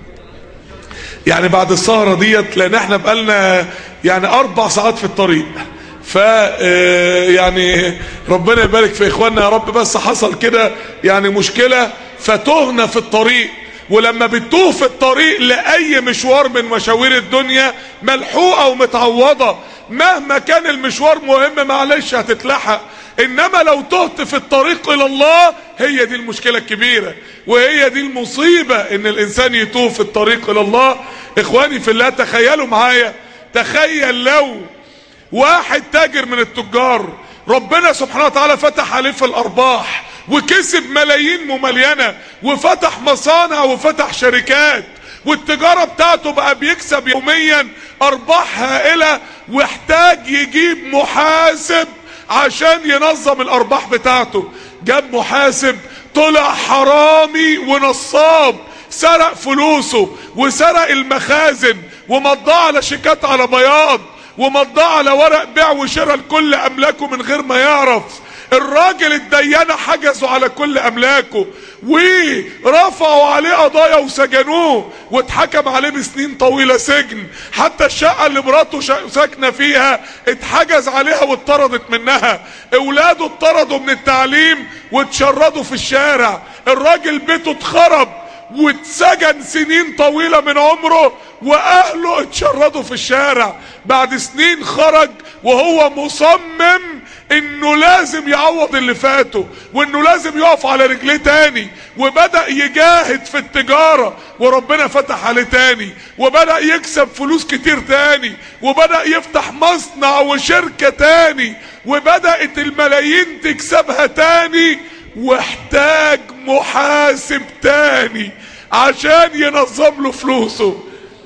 يعني بعد السهرة ديت لان احنا بقالنا يعني اربع ساعات في الطريق ف آه، يعني ربنا يبارك في اخواننا يا رب بس حصل كده يعني مشكلة فتهنا في الطريق ولما بتوه في الطريق لأي مشوار من مشاوير الدنيا ملحوقة ومتعوضة مهما كان المشوار مهم معلش هتتلحق انما لو تهت في الطريق الى الله هي دي المشكلة الكبيرة وهي دي المصيبة ان الانسان يتوه في الطريق الى الله اخواني في الله تخيلوا معايا تخيل لو واحد تاجر من التجار ربنا سبحانه وتعالى فتح عليه في الارباح وكسب ملايين مملينة وفتح مصانع وفتح شركات والتجارة بتاعته بقى بيكسب يوميا ارباح هائلة واحتاج يجيب محاسب عشان ينظم الارباح بتاعته جاب محاسب طلع حرامي ونصاب سرق فلوسه وسرق المخازن ومضاه على شيكات على بياض ومضاه على ورق بيع وشراء لكل املاكه من غير ما يعرف الراجل الديانة حجزوا على كل املاكه ورفعوا عليه قضايا وسجنوه واتحكم عليه بسنين طويلة سجن حتى الشقة اللي مراته شا- ساكنة فيها اتحجز عليها واتطردت منها اولاده اتطردوا من التعليم واتشردوا في الشارع الراجل بيته اتخرب واتسجن سنين طويلة من عمره واهله اتشردوا في الشارع بعد سنين خرج وهو مصمم انه لازم يعوض اللي فاته وانه لازم يقف على رجليه تاني وبدأ يجاهد في التجارة وربنا فتح عليه تاني وبدأ يكسب فلوس كتير تاني وبدأ يفتح مصنع وشركة تاني وبدأت الملايين تكسبها تاني واحتاج محاسب تاني عشان ينظم له فلوسه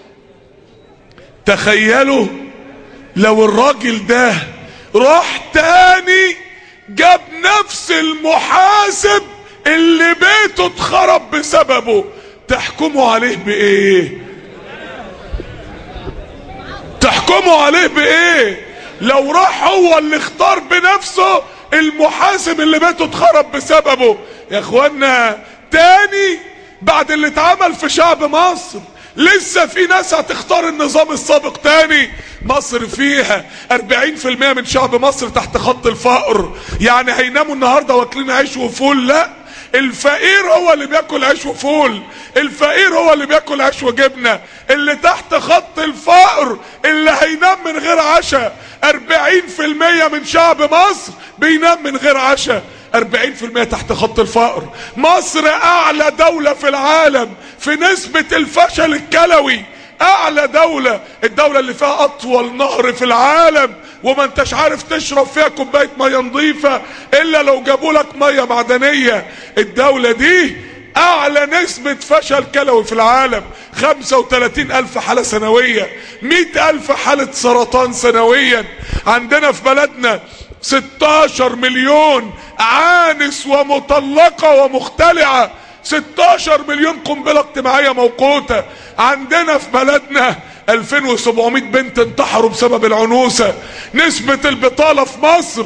تخيلوا لو الراجل ده راح تاني جاب نفس المحاسب اللي بيته اتخرب بسببه تحكموا عليه بايه تحكموا عليه بايه لو راح هو اللي اختار بنفسه المحاسب اللي بيته اتخرب بسببه يا اخوانا تاني بعد اللي اتعمل في شعب مصر لسه في ناس هتختار النظام السابق تاني مصر فيها 40% من شعب مصر تحت خط الفقر يعني هيناموا النهارده واكلين عيش وفول لا الفقير هو اللي بياكل عيش وفول الفقير هو اللي بياكل عيش وجبنه اللي تحت خط الفقر اللي هينام من غير عشاء 40% من شعب مصر بينام من غير عشاء 40% تحت خط الفقر مصر اعلى دولة في العالم في نسبة الفشل الكلوي اعلى دولة الدولة اللي فيها اطول نهر في العالم وما انتش عارف تشرب فيها كوباية مية نظيفة الا لو جابوا لك مية معدنية الدولة دي اعلى نسبة فشل كلوي في العالم 35 الف حالة سنوية 100 الف حالة سرطان سنويا عندنا في بلدنا 16 مليون عانس ومطلقة ومختلعة 16 مليون قنبلة اجتماعية موقوتة عندنا في بلدنا 2700 بنت انتحروا بسبب العنوسة نسبة البطالة في مصر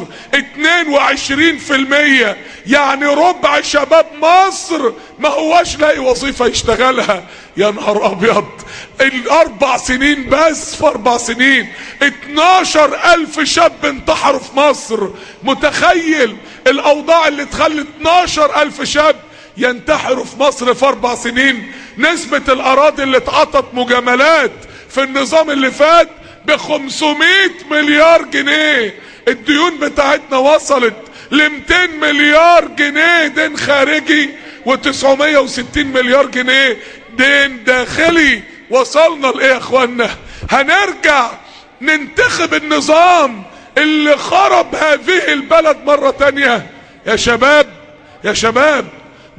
22% يعني ربع شباب مصر ما هواش لاقي وظيفة يشتغلها يا نهار ابيض الاربع سنين بس في اربع سنين 12 الف شاب انتحروا في مصر متخيل الاوضاع اللي تخلي 12 الف شاب ينتحروا في مصر في اربع سنين نسبة الاراضي اللي اتعطت مجاملات في النظام اللي فات ب 500 مليار جنيه الديون بتاعتنا وصلت ل 200 مليار جنيه دين خارجي و960 مليار جنيه دين داخلي وصلنا لايه يا اخوانا هنرجع ننتخب النظام اللي خرب هذه البلد مرة تانية يا شباب يا شباب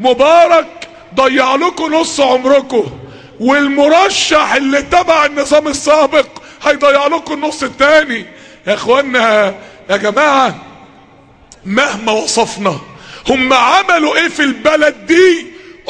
مبارك ضيع لكم نص عمركم والمرشح اللي تبع النظام السابق هيضيع لكم النص التاني يا اخوانا يا جماعة مهما وصفنا هم عملوا ايه في البلد دي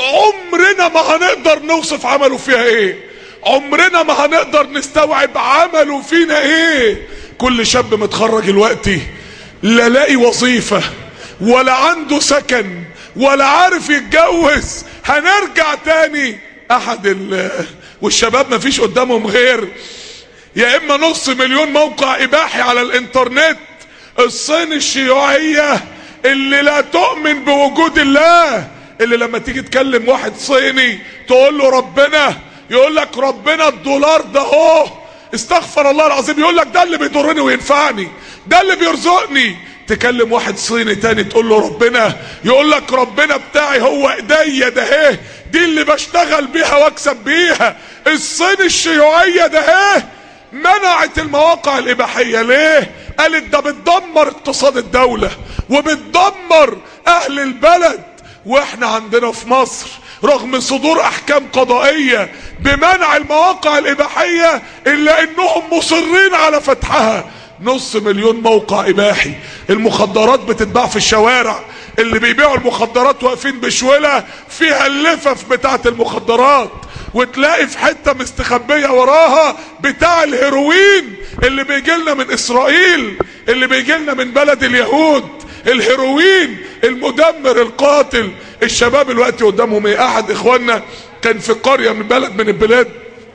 عمرنا ما هنقدر نوصف عملوا فيها ايه عمرنا ما هنقدر نستوعب عملوا فينا ايه كل شاب متخرج الوقتي لا لاقي وظيفة ولا عنده سكن ولا عارف يتجوز هنرجع تاني احد ال والشباب ما فيش قدامهم غير يا اما نص مليون موقع اباحي على الانترنت الصين الشيوعية اللي لا تؤمن بوجود الله اللي لما تيجي تكلم واحد صيني تقول له ربنا يقول لك ربنا الدولار ده اهو استغفر الله العظيم يقول لك ده اللي بيضرني وينفعني ده اللي بيرزقني تكلم واحد صيني تاني تقول له ربنا يقول لك ربنا بتاعي هو ايديا ده اهي دي اللي بشتغل بيها واكسب بيها الصين الشيوعية ده اهي منعت المواقع الاباحية ليه قالت ده بتدمر اقتصاد الدولة وبتدمر اهل البلد واحنا عندنا في مصر رغم صدور احكام قضائية بمنع المواقع الاباحية الا انهم مصرين على فتحها نص مليون موقع اباحي المخدرات بتتباع في الشوارع اللي بيبيعوا المخدرات واقفين بشولة فيها اللفف بتاعت المخدرات وتلاقي في حتة مستخبية وراها بتاع الهيروين اللي بيجيلنا من اسرائيل اللي بيجيلنا من بلد اليهود الهيروين المدمر القاتل الشباب الوقت قدامهم ايه احد اخواننا كان في قرية من بلد من البلاد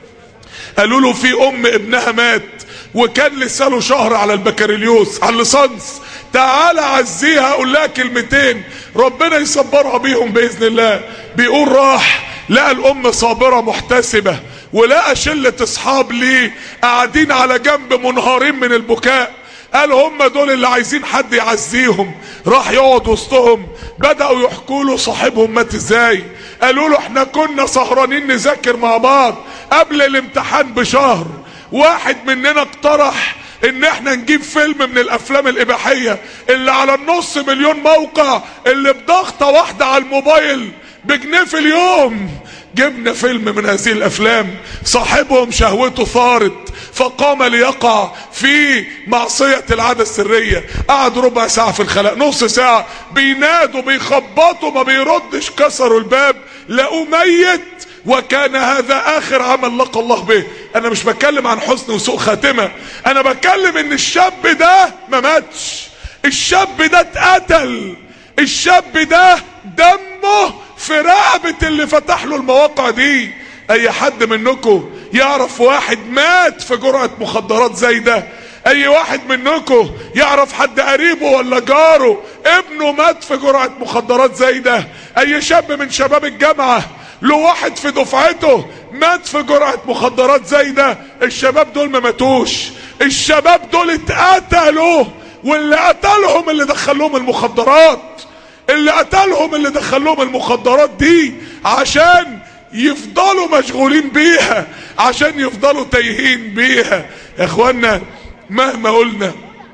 قالوا له في ام ابنها مات وكان لسه له شهر على البكالوريوس على الليسانس تعالى عزيها قول لها كلمتين ربنا يصبرها بيهم باذن الله بيقول راح لقى الام صابره محتسبه ولقى شله اصحاب ليه قاعدين على جنب منهارين من البكاء قال هم دول اللي عايزين حد يعزيهم راح يقعد وسطهم بدأوا يحكوا له صاحبهم مات ازاي قالوا له احنا كنا سهرانين نذاكر مع بعض قبل الامتحان بشهر واحد مننا اقترح ان احنا نجيب فيلم من الافلام الاباحية اللي على النص مليون موقع اللي بضغطة واحدة على الموبايل بجنيه في اليوم جبنا فيلم من هذه الافلام صاحبهم شهوته ثارت فقام ليقع في معصية العادة السرية قعد ربع ساعة في الخلاء نص ساعة بينادوا بيخبطوا ما بيردش كسروا الباب لقوه ميت وكان هذا اخر عمل لقى الله به انا مش بتكلم عن حسن وسوء خاتمة انا بتكلم ان الشاب ده ما ماتش الشاب ده اتقتل الشاب ده دمه في رقبة اللي فتح له المواقع دي اي حد منكم يعرف واحد مات في جرعة مخدرات زي ده اي واحد منكم يعرف حد قريبه ولا جاره ابنه مات في جرعة مخدرات زي ده اي شاب من شباب الجامعة له واحد في دفعته مات في جرعة مخدرات زي ده الشباب دول ما ماتوش الشباب دول اتقتلوا واللي قتلهم اللي دخلهم المخدرات اللي قتلهم اللي دخلهم المخدرات دي عشان يفضلوا مشغولين بيها عشان يفضلوا تايهين بيها يا اخوانا مهما قلنا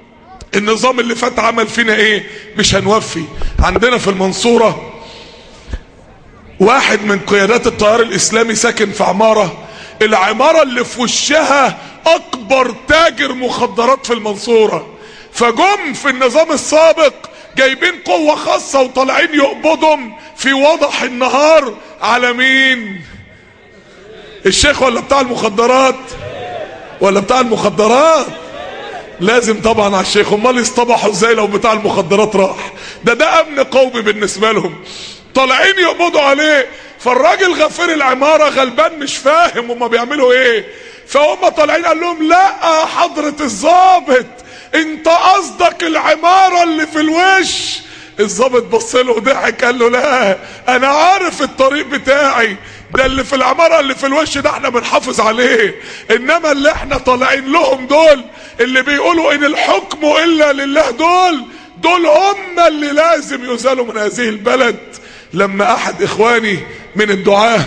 النظام اللي فات عمل فينا ايه مش هنوفي عندنا في المنصورة واحد من قيادات التيار الاسلامي ساكن في عمارة العمارة اللي في وشها اكبر تاجر مخدرات في المنصورة فجم في النظام السابق جايبين قوة خاصة وطالعين يقبضهم في وضح النهار على مين الشيخ ولا بتاع المخدرات ولا بتاع المخدرات لازم طبعا على الشيخ امال يصطبحوا ازاي لو بتاع المخدرات راح ده ده امن قومي بالنسبة لهم طالعين يقبضوا عليه فالراجل غفير العمارة غلبان مش فاهم هما بيعملوا ايه فهم طالعين قال لهم لا حضرة الظابط انت قصدك العمارة اللي في الوش الظابط بص له وضحك قال له لا انا عارف الطريق بتاعي ده اللي في العمارة اللي في الوش ده احنا بنحافظ عليه انما اللي احنا طالعين لهم دول اللي بيقولوا ان الحكم الا لله دول دول هم اللي لازم يزالوا من هذه البلد لما احد اخواني من الدعاه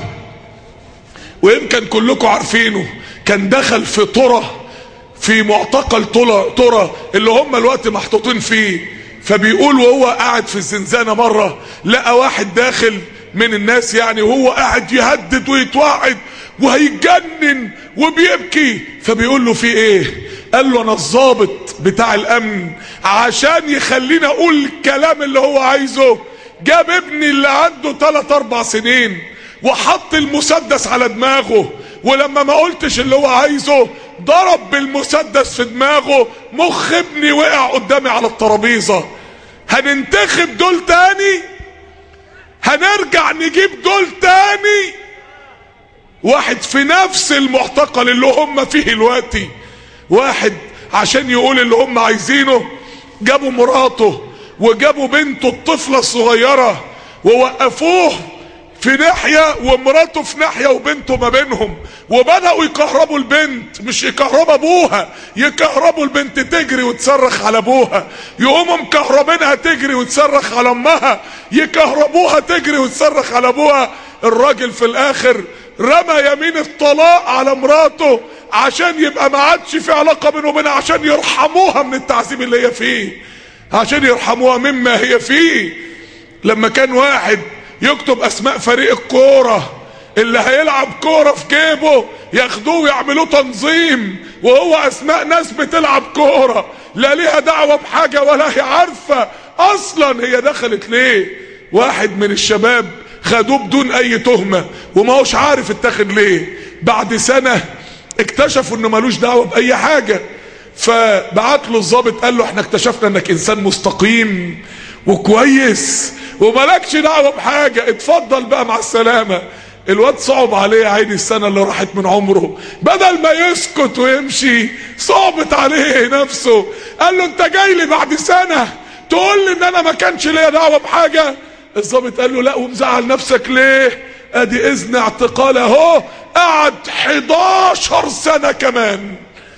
ويمكن كلكم عارفينه كان دخل في طرة في معتقل طرة اللي هم الوقت محطوطين فيه فبيقول وهو قاعد في الزنزانة مرة لقى واحد داخل من الناس يعني وهو قاعد يهدد ويتوعد وهيتجنن وبيبكي فبيقول له في ايه قال له انا الظابط بتاع الامن عشان يخليني اقول الكلام اللي هو عايزه جاب ابني اللي عنده 3 4 سنين وحط المسدس على دماغه ولما ما قلتش اللي هو عايزه ضرب بالمسدس في دماغه مخ ابني وقع قدامي على الترابيزه هننتخب دول تاني هنرجع نجيب دول تاني واحد في نفس المعتقل اللي هم فيه دلوقتي واحد عشان يقول اللي هم عايزينه جابوا مراته وجابوا بنته الطفلة الصغيرة ووقفوه في ناحية ومراته في ناحية وبنته ما بينهم وبدأوا يكهربوا البنت مش يكهربوا ابوها يكهربوا البنت تجري وتصرخ على ابوها يقوموا مكهربينها تجري وتصرخ على امها يكهربوها تجري وتصرخ على ابوها الراجل في الاخر رمى يمين الطلاق على مراته عشان يبقى ما عادش في علاقة بينه وبينها عشان يرحموها من التعذيب اللي هي فيه عشان يرحموها مما هي فيه لما كان واحد يكتب اسماء فريق الكورة اللي هيلعب كورة في جيبه ياخدوه ويعملوه تنظيم وهو اسماء ناس بتلعب كورة لا ليها دعوة بحاجة ولا هي عارفة اصلا هي دخلت ليه واحد من الشباب خدوه بدون اي تهمة وما هوش عارف اتاخد ليه بعد سنة اكتشفوا انه ملوش دعوة باي حاجة فبعت له الظابط قال له احنا اكتشفنا انك انسان مستقيم وكويس وملكش دعوه بحاجه اتفضل بقى مع السلامه الواد صعب عليه عين السنه اللي راحت من عمره بدل ما يسكت ويمشي صعبت عليه نفسه قال له انت جاي لي بعد سنه تقول لي ان انا ما كانش ليا دعوه بحاجه الظابط قال له لا ومزعل نفسك ليه ادي اذن اعتقال اهو قعد 11 سنه كمان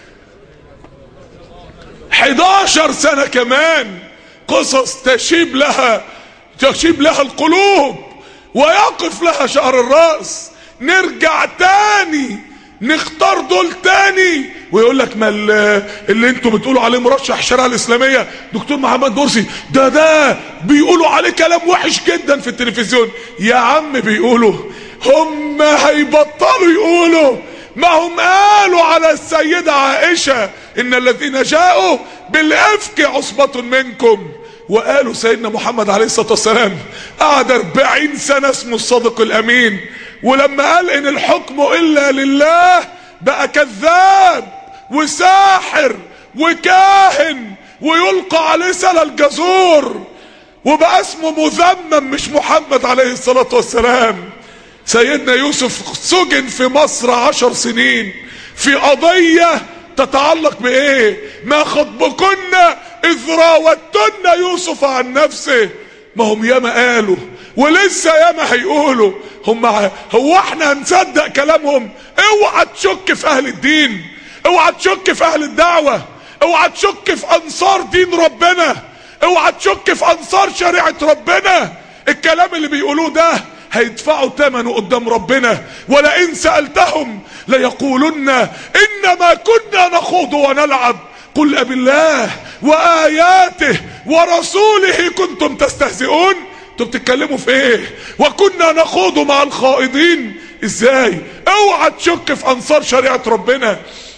11 سنة كمان قصص تشيب لها تشيب لها القلوب ويقف لها شعر الرأس نرجع تاني نختار دول تاني ويقول لك ما اللي انتوا بتقولوا عليه مرشح الشريعه الاسلاميه دكتور محمد مرسي ده ده بيقولوا عليه كلام وحش جدا في التلفزيون يا عم بيقولوا هم هيبطلوا يقولوا ما هم قالوا على السيدة عائشة ان الذين جاءوا بالافك عصبة منكم وقالوا سيدنا محمد عليه الصلاة والسلام قعد اربعين سنة اسمه الصادق الامين ولما قال ان الحكم الا لله بقى كذاب وساحر وكاهن ويلقى عليه سلا الجزور وبقى اسمه مذمم مش محمد عليه الصلاة والسلام سيدنا يوسف سجن في مصر عشر سنين في قضية تتعلق بايه ما خطبكن اذ راوتن يوسف عن نفسه ما هم ياما قالوا ولسه ياما هيقولوا هم هو احنا هنصدق كلامهم اوعى تشك في اهل الدين اوعى تشك في اهل الدعوة اوعى تشك في انصار دين ربنا اوعى تشك في انصار شريعة ربنا الكلام اللي بيقولوه ده هيدفعوا ثمنه قدام ربنا ولئن سألتهم ليقولن إنما كنا نخوض ونلعب قل أب الله وآياته ورسوله كنتم تستهزئون انتوا بتتكلموا في ايه وكنا نخوض مع الخائضين ازاي اوعى تشك في انصار شريعة ربنا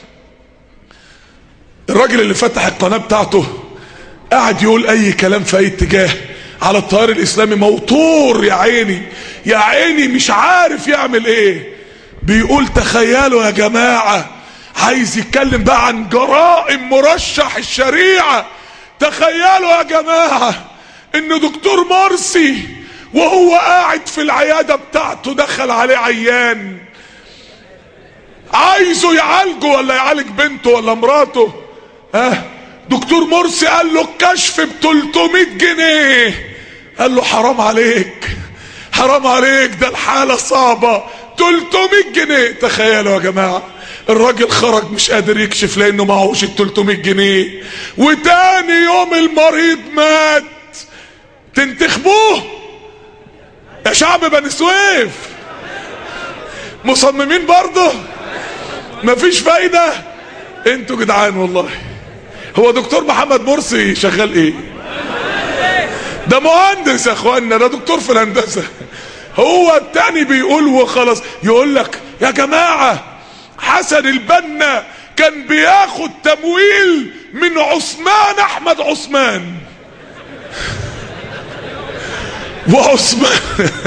الراجل اللي فتح القناة بتاعته قاعد يقول اي كلام في اي اتجاه على التيار الاسلامي موتور يا عيني يا عيني مش عارف يعمل ايه بيقول تخيلوا يا جماعة عايز يتكلم بقى عن جرائم مرشح الشريعة تخيلوا يا جماعة ان دكتور مرسي وهو قاعد في العيادة بتاعته دخل عليه عيان عايزه يعالجه ولا يعالج بنته ولا مراته ها دكتور مرسي قال له الكشف ب 300 جنيه قال له حرام عليك حرام عليك ده الحالة صعبة 300 جنيه تخيلوا يا جماعة الراجل خرج مش قادر يكشف لانه معهوش ال 300 جنيه وتاني يوم المريض مات تنتخبوه يا شعب بني سويف مصممين برضه مفيش فايدة انتوا جدعان والله هو دكتور محمد مرسي شغال ايه ده مهندس يا اخوانا ده دكتور في الهندسة هو التاني بيقول وخلاص يقول لك يا جماعة حسن البنا كان بياخد تمويل من عثمان احمد عثمان وعثمان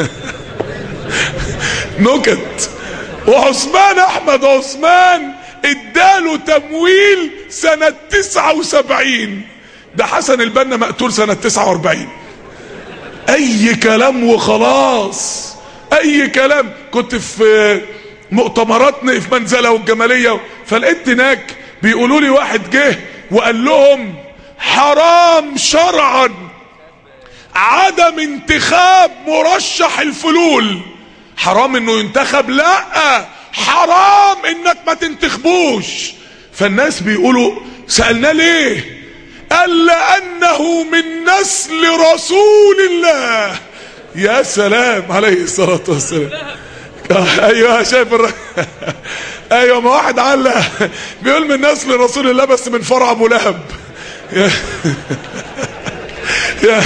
نكت وعثمان احمد عثمان اداله تمويل سنة 79 ده حسن البنا مقتول سنة 49 اي كلام وخلاص اي كلام كنت في مؤتمراتنا في منزلة والجمالية فلقيت هناك بيقولوا لي واحد جه وقال لهم حرام شرعا عدم انتخاب مرشح الفلول حرام انه ينتخب لا حرام انك ما تنتخبوش فالناس بيقولوا سألنا ليه قال لانه من نسل رسول الله يا سلام عليه الصلاة والسلام ايوه شايف الر... ايوه ما واحد علق بيقول من نسل رسول الله بس من فرع ابو لهب يا... يا...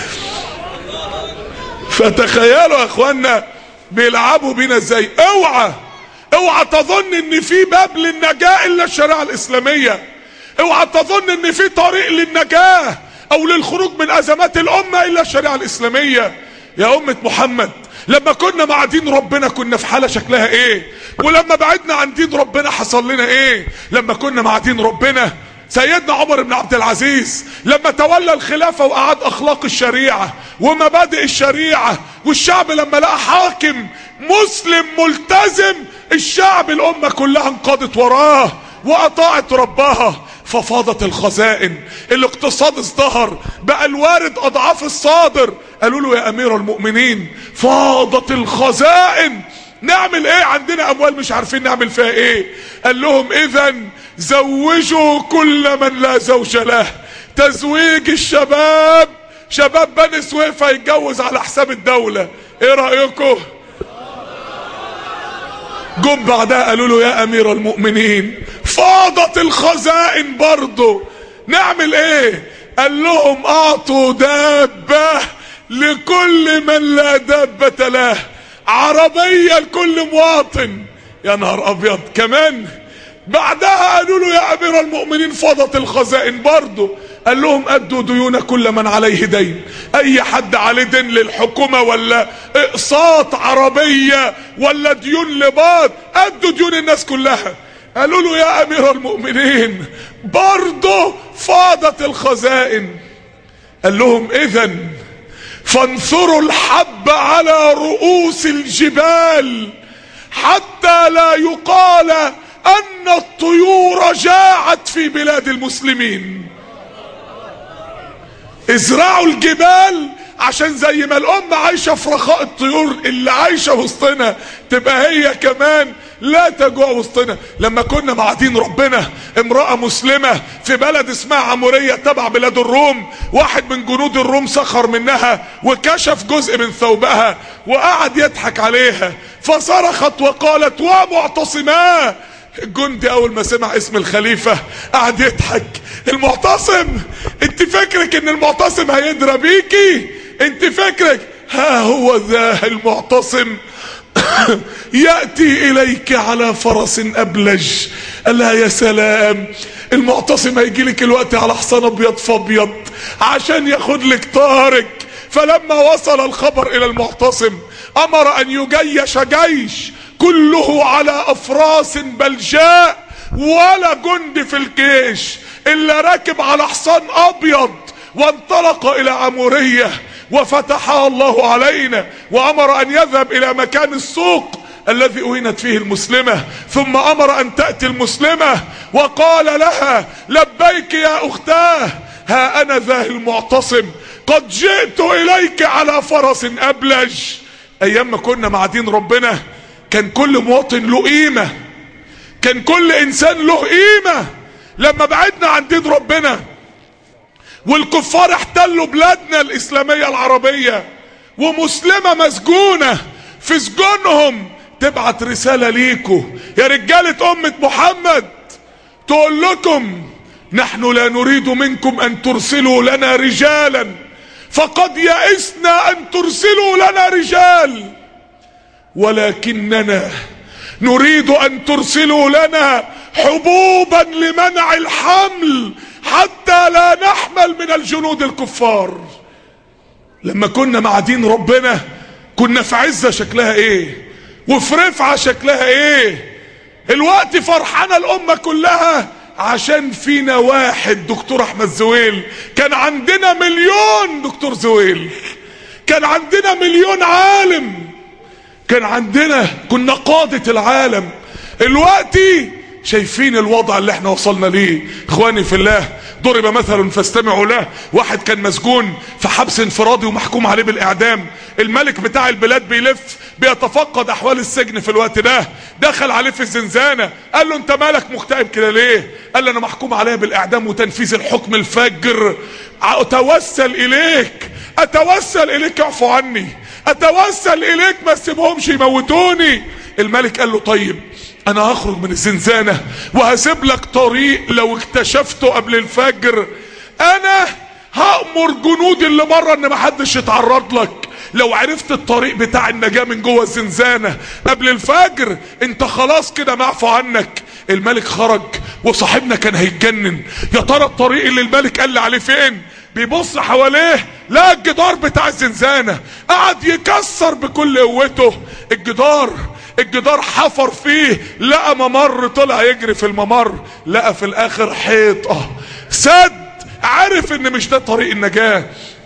فتخيلوا يا اخوانا بيلعبوا بينا ازاي اوعى اوعى تظن ان في باب للنجاة الا الشريعة الاسلامية اوعى تظن ان في طريق للنجاة او للخروج من ازمات الامة الا الشريعة الاسلامية يا امة محمد لما كنا مع دين ربنا كنا في حالة شكلها ايه ولما بعدنا عن دين ربنا حصل لنا ايه لما كنا مع دين ربنا سيدنا عمر بن عبد العزيز لما تولى الخلافة وأعاد أخلاق الشريعة ومبادئ الشريعة والشعب لما لقى حاكم مسلم ملتزم الشعب الأمة كلها انقضت وراه وأطاعت ربها ففاضت الخزائن الاقتصاد ازدهر بقى الوارد أضعاف الصادر قالوا له يا أمير المؤمنين فاضت الخزائن نعمل ايه عندنا اموال مش عارفين نعمل فيها ايه قال لهم اذا زوجوا كل من لا زوج له تزويج الشباب شباب بني سويف هيتجوز على حساب الدولة ايه رأيكم جم بعدها قالوا له يا امير المؤمنين فاضت الخزائن برضه نعمل ايه قال لهم اعطوا دابة لكل من لا دابة له عربية لكل مواطن يا نهار ابيض كمان بعدها قالوا له يا امير المؤمنين فضت الخزائن برضه قال لهم ادوا ديون كل من عليه دين اي حد عليه دين للحكومة ولا اقساط عربية ولا ديون لباط ادوا ديون الناس كلها قالوا له يا امير المؤمنين برضه فاضت الخزائن قال لهم اذا فانثروا الحب على رؤوس الجبال حتى لا يقال ان الطيور جاعت في بلاد المسلمين ازرعوا الجبال عشان زي ما الام عايشة في رخاء الطيور اللي عايشة وسطنا تبقى هي كمان لا تجوع وسطنا لما كنا مع دين ربنا امرأة مسلمة في بلد اسمها عمورية تبع بلاد الروم واحد من جنود الروم سخر منها وكشف جزء من ثوبها وقعد يضحك عليها فصرخت وقالت ومعتصما الجندي اول ما سمع اسم الخليفة قعد يضحك المعتصم انت فكرك ان المعتصم هيدرى بيكي انت فكرك ها هو ذا المعتصم يأتي إليك على فرس أبلج قال لها يا سلام المعتصم هيجي لك الوقت على حصان أبيض فأبيض عشان ياخد لك طارق فلما وصل الخبر إلى المعتصم أمر أن يجيش جيش كله على أفراس بلجاء ولا جندي في الجيش إلا راكب على حصان أبيض وانطلق إلى عمورية وفتحها الله علينا وامر ان يذهب الى مكان السوق الذي اهينت فيه المسلمة ثم امر ان تأتي المسلمة وقال لها لبيك يا اختاه ها انا ذا المعتصم قد جئت اليك على فرس ابلج ايام ما كنا مع دين ربنا كان كل مواطن له قيمة كان كل انسان له قيمة لما بعدنا عن دين ربنا والكفار احتلوا بلادنا الاسلامية العربية ومسلمة مسجونة في سجونهم تبعت رسالة ليكو يا رجالة امة محمد تقول لكم نحن لا نريد منكم ان ترسلوا لنا رجالا فقد يئسنا ان ترسلوا لنا رجال ولكننا نريد ان ترسلوا لنا حبوبا لمنع الحمل حتى لا نحمل من الجنود الكفار لما كنا مع دين ربنا كنا في عزة شكلها ايه وفي رفعة شكلها ايه الوقت فرحانة الامة كلها عشان فينا واحد دكتور احمد زويل كان عندنا مليون دكتور زويل كان عندنا مليون عالم كان عندنا كنا قادة العالم الوقت شايفين الوضع اللي احنا وصلنا ليه اخواني في الله ضرب مثل فاستمعوا له واحد كان مسجون في حبس انفرادي ومحكوم عليه بالاعدام الملك بتاع البلاد بيلف بيتفقد احوال السجن في الوقت ده دخل عليه في الزنزانة قال له انت مالك مكتئب كده ليه قال له انا محكوم عليا بالاعدام وتنفيذ الحكم الفجر اتوسل اليك اتوسل اليك اعفو عني اتوسل اليك ما تسيبهمش يموتوني الملك قال له طيب انا هخرج من الزنزانة وهسيب لك طريق لو اكتشفته قبل الفجر انا هأمر جنودي اللي بره ان محدش يتعرض لك لو عرفت الطريق بتاع النجاة من جوه الزنزانة قبل الفجر انت خلاص كده معفو عنك الملك خرج وصاحبنا كان هيتجنن يا ترى الطريق اللي الملك قال لي عليه فين بيبص حواليه لا الجدار بتاع الزنزانة قعد يكسر بكل قوته الجدار الجدار حفر فيه لقى ممر طلع يجري في الممر لقى في الاخر حيطة سد عارف ان مش ده طريق النجاة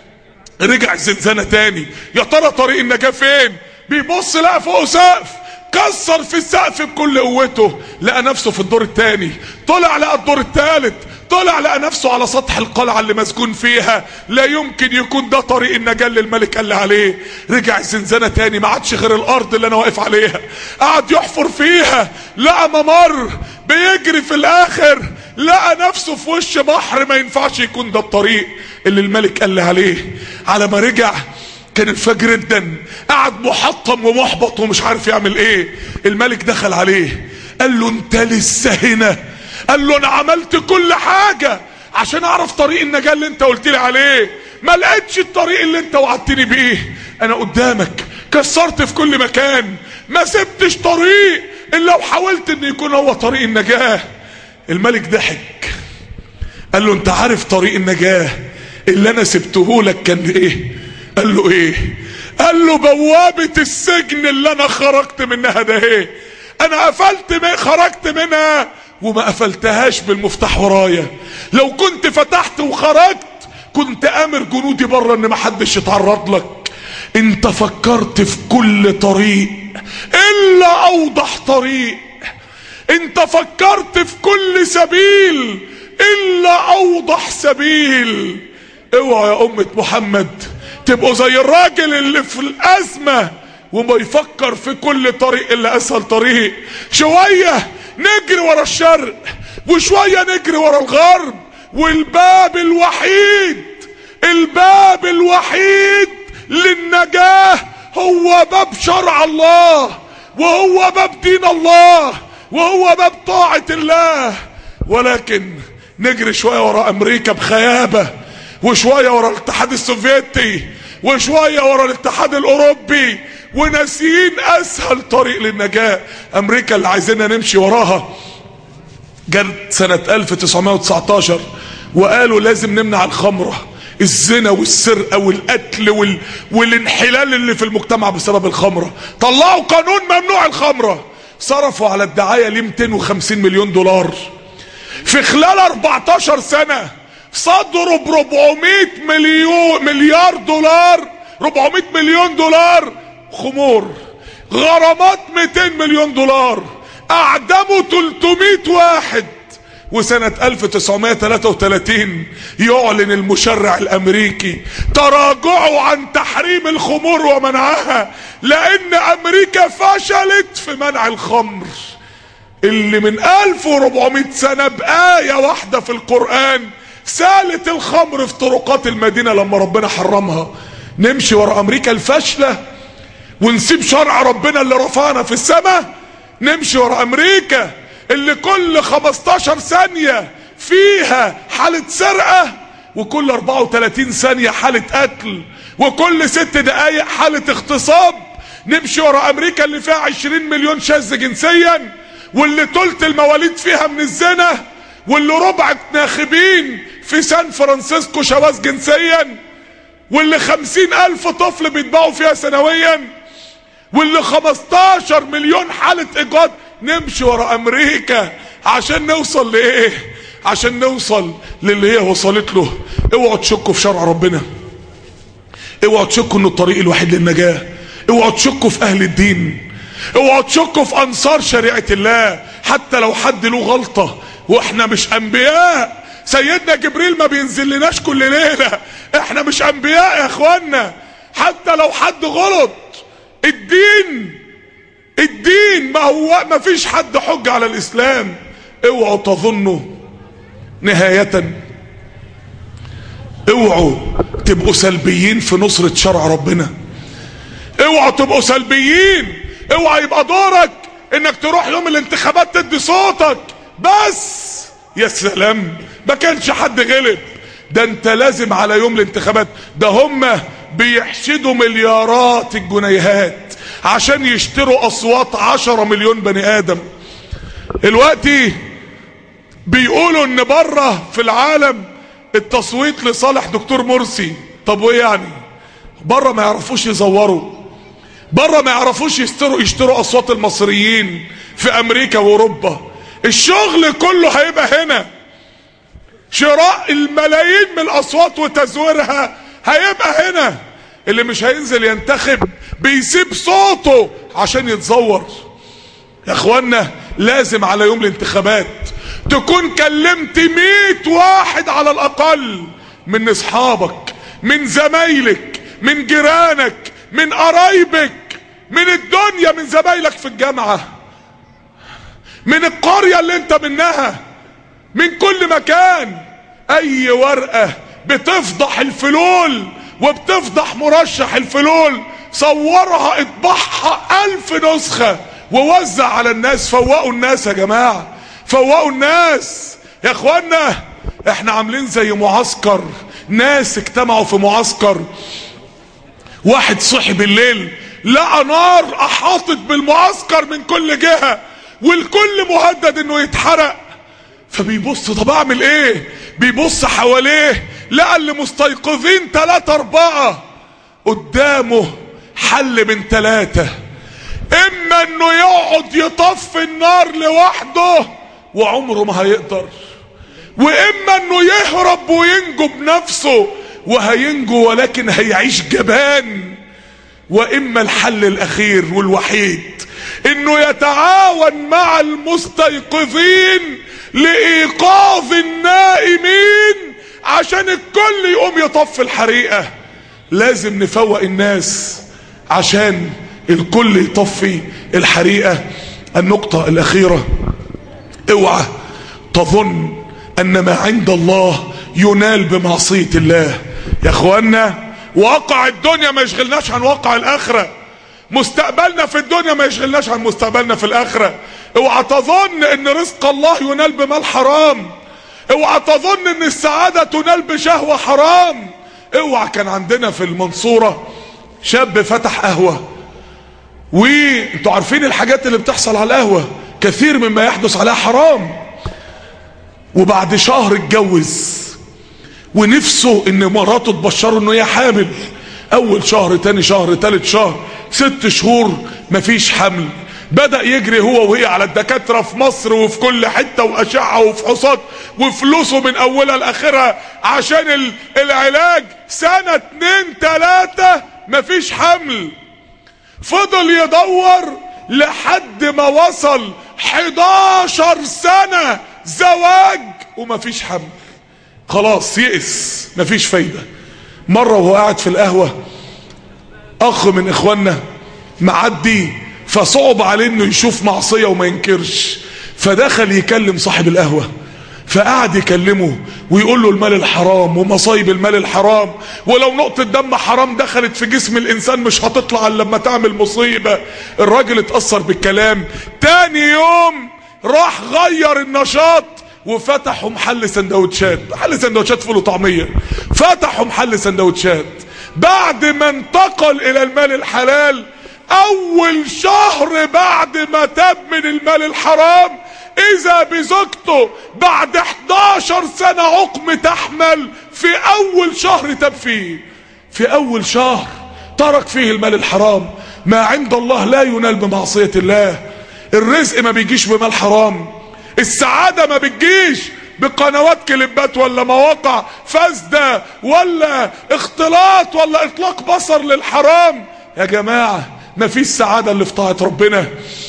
رجع الزنزانة تاني يا ترى طريق النجاة فين بيبص لقى فوق سقف كسر في السقف بكل قوته لقى نفسه في الدور التاني طلع لقى الدور التالت طلع لقى نفسه على سطح القلعة اللي مسجون فيها لا يمكن يكون ده طريق النجاة اللي الملك قال لي عليه رجع الزنزانة تاني ما عادش غير الارض اللي انا واقف عليها قعد يحفر فيها لقى ممر بيجري في الاخر لقى نفسه في وش بحر ما ينفعش يكون ده الطريق اللي الملك قال لي عليه على ما رجع كان الفجر جدا قعد محطم ومحبط ومش عارف يعمل ايه الملك دخل عليه قال له انت لسه هنا قال له انا عملت كل حاجة عشان اعرف طريق النجاة اللي انت قلت لي عليه ما لقيتش الطريق اللي انت وعدتني بيه انا قدامك كسرت في كل مكان ما سبتش طريق الا لو حاولت ان يكون هو طريق النجاة الملك ضحك قال له انت عارف طريق النجاة اللي انا سبته لك كان ايه قال له ايه قال له بوابة السجن اللي انا خرجت منها ده ايه انا قفلت من خرجت منها وما قفلتهاش بالمفتاح ورايا لو كنت فتحت وخرجت كنت امر جنودي بره ان محدش يتعرض لك انت فكرت في كل طريق الا اوضح طريق انت فكرت في كل سبيل الا اوضح سبيل اوعى يا امة محمد تبقوا زي الراجل اللي في الازمة وما يفكر في كل طريق الا اسهل طريق شوية نجري ورا الشرق وشوية نجري ورا الغرب والباب الوحيد الباب الوحيد للنجاة هو باب شرع الله وهو باب دين الله وهو باب طاعة الله ولكن نجري شوية ورا امريكا بخيابة وشوية ورا الاتحاد السوفيتي وشوية ورا الاتحاد الاوروبي وناسيين اسهل طريق للنجاة امريكا اللي عايزيننا نمشي وراها جت سنة 1919 وقالوا لازم نمنع الخمرة الزنا والسرقة والقتل وال... والانحلال اللي في المجتمع بسبب الخمرة طلعوا قانون ممنوع الخمرة صرفوا على الدعاية ليه 250 مليون دولار في خلال 14 سنة صدروا ب 400 مليون مليار دولار 400 مليون دولار خمور غرامات 200 مليون دولار اعدموا 300 واحد وسنة 1933 يعلن المشرع الامريكي تراجعه عن تحريم الخمور ومنعها لان امريكا فشلت في منع الخمر اللي من 1400 سنة بآية واحدة في القرآن سالت الخمر في طرقات المدينة لما ربنا حرمها نمشي ورا امريكا الفاشلة ونسيب شرع ربنا اللي رفعنا في السماء نمشي ورا امريكا اللي كل 15 ثانية فيها حالة سرقة وكل 34 ثانية حالة قتل وكل ست دقايق حالة اغتصاب نمشي ورا امريكا اللي فيها 20 مليون شاذ جنسيا واللي تلت المواليد فيها من الزنا واللي ربع ناخبين في سان فرانسيسكو شواذ جنسيا واللي خمسين الف طفل بيتباعوا فيها سنويا واللي 15 مليون حالة ايجاد نمشي ورا امريكا عشان نوصل لايه عشان نوصل للي هي وصلت له اوعوا تشكوا في شرع ربنا اوعوا تشكوا انه الطريق الوحيد للنجاة اوعوا تشكوا في اهل الدين اوعوا تشكوا في انصار شريعة الله حتى لو حد له غلطة واحنا مش انبياء سيدنا جبريل ما بينزل لناش كل ليلة احنا مش انبياء يا اخوانا حتى لو حد غلط الدين الدين ما هو ما فيش حد حج على الاسلام اوعوا تظنوا نهاية اوعوا تبقوا سلبيين في نصرة شرع ربنا اوعوا تبقوا سلبيين اوعى يبقى دورك انك تروح يوم الانتخابات تدي صوتك بس يا سلام ما كانش حد غلب ده انت لازم على يوم الانتخابات ده هم بيحشدوا مليارات الجنيهات عشان يشتروا اصوات عشرة مليون بني ادم الوقتي بيقولوا ان بره في العالم التصويت لصالح دكتور مرسي طب وايه يعني بره ما يعرفوش يزوروا بره ما يعرفوش يشتروا يشتروا اصوات المصريين في امريكا واوروبا الشغل كله هيبقى هنا شراء الملايين من الاصوات وتزويرها هيبقى هنا اللي مش هينزل ينتخب بيسيب صوته عشان يتزور يا اخوانا لازم على يوم الانتخابات تكون كلمت ميت واحد على الاقل من اصحابك من زمايلك من جيرانك من قرايبك من الدنيا من زمايلك في الجامعة من القرية اللي انت منها من كل مكان اي ورقة بتفضح الفلول وبتفضح مرشح الفلول صورها اطبعها الف نسخة ووزع على الناس فوقوا الناس يا جماعة فوقوا الناس يا اخوانا احنا عاملين زي معسكر ناس اجتمعوا في معسكر واحد صحي بالليل لقى نار احاطت بالمعسكر من كل جهة والكل مهدد انه يتحرق فبيبص طب اعمل ايه بيبص حواليه لقى اللي مستيقظين تلاتة اربعة قدامه حل من تلاتة اما انه يقعد يطفي النار لوحده وعمره ما هيقدر واما انه يهرب وينجو بنفسه وهينجو ولكن هيعيش جبان واما الحل الاخير والوحيد انه يتعاون مع المستيقظين لايقاظ النائمين عشان الكل يقوم يطفي الحريقة لازم نفوق الناس عشان الكل يطفي الحريقة النقطة الاخيرة اوعى تظن ان ما عند الله ينال بمعصية الله يا اخوانا واقع الدنيا ما يشغلناش عن واقع الاخرة مستقبلنا في الدنيا ما يشغلناش عن مستقبلنا في الاخرة اوعى تظن ان رزق الله ينال بمال حرام اوعى تظن ان السعادة تنال بشهوة حرام اوعى كان عندنا في المنصورة شاب فتح قهوة وانتوا عارفين الحاجات اللي بتحصل على القهوة كثير مما يحدث عليها حرام وبعد شهر اتجوز ونفسه ان مراته تبشره انه هي حامل اول شهر تاني شهر تالت شهر ست شهور مفيش حمل بدأ يجري هو وهي على الدكاترة في مصر وفي كل حتة وأشعة وفحوصات وفلوسه من أولها لآخرها عشان العلاج سنة اتنين تلاتة مفيش حمل فضل يدور لحد ما وصل 11 سنة زواج ومفيش حمل خلاص يئس مفيش فايدة مرة وهو قاعد في القهوة اخ من اخواننا معدي فصعب عليه انه يشوف معصية وما ينكرش فدخل يكلم صاحب القهوة فقعد يكلمه ويقول له المال الحرام ومصايب المال الحرام ولو نقطة دم حرام دخلت في جسم الانسان مش هتطلع الا لما تعمل مصيبة الراجل اتأثر بالكلام تاني يوم راح غير النشاط وفتحوا محل سندوتشات محل سندوتشات فول وطعمية فتحوا محل سندوتشات بعد ما انتقل الى المال الحلال اول شهر بعد ما تاب من المال الحرام اذا بزوجته بعد 11 سنة عقم تحمل في اول شهر تاب فيه في اول شهر ترك فيه المال الحرام ما عند الله لا ينال بمعصية الله الرزق ما بيجيش بمال حرام السعادة ما بتجيش بقنوات كليبات ولا مواقع فاسدة ولا اختلاط ولا اطلاق بصر للحرام يا جماعة ما فيش سعادة اللي في طاعة ربنا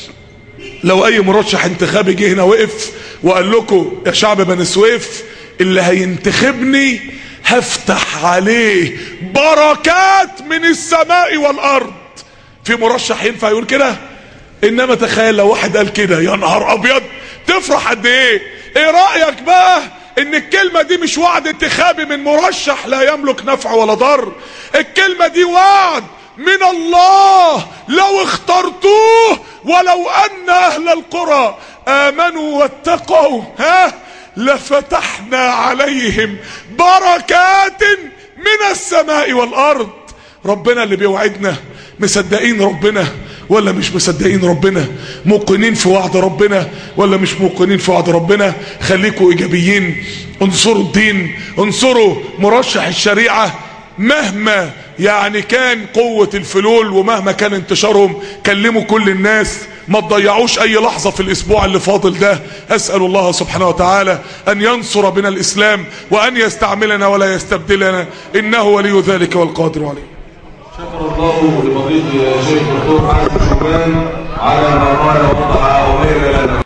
لو اي مرشح انتخابي جه هنا وقف وقال لكم يا شعب بني سويف اللي هينتخبني هفتح عليه بركات من السماء والارض في مرشح ينفع يقول كده انما تخيل لو واحد قال كده يا نهار ابيض تفرح قد ايه ايه رايك بقى ان الكلمه دي مش وعد انتخابي من مرشح لا يملك نفع ولا ضر الكلمه دي وعد من الله لو اخترتوه ولو ان اهل القرى امنوا واتقوا ها لفتحنا عليهم بركات من السماء والارض ربنا اللي بيوعدنا مصدقين ربنا ولا مش مصدقين ربنا موقنين في وعد ربنا ولا مش موقنين في وعد ربنا خليكوا ايجابيين انصروا الدين انصروا مرشح الشريعة مهما يعني كان قوة الفلول ومهما كان انتشارهم كلموا كل الناس ما تضيعوش اي لحظة في الاسبوع اللي فاضل ده اسأل الله سبحانه وتعالى ان ينصر بنا الاسلام وان يستعملنا ولا يستبدلنا انه ولي ذلك والقادر عليه شكر الله لفضيلة الشيخ الدكتور حسن شوبان على ما قال ووضع أوامر لنا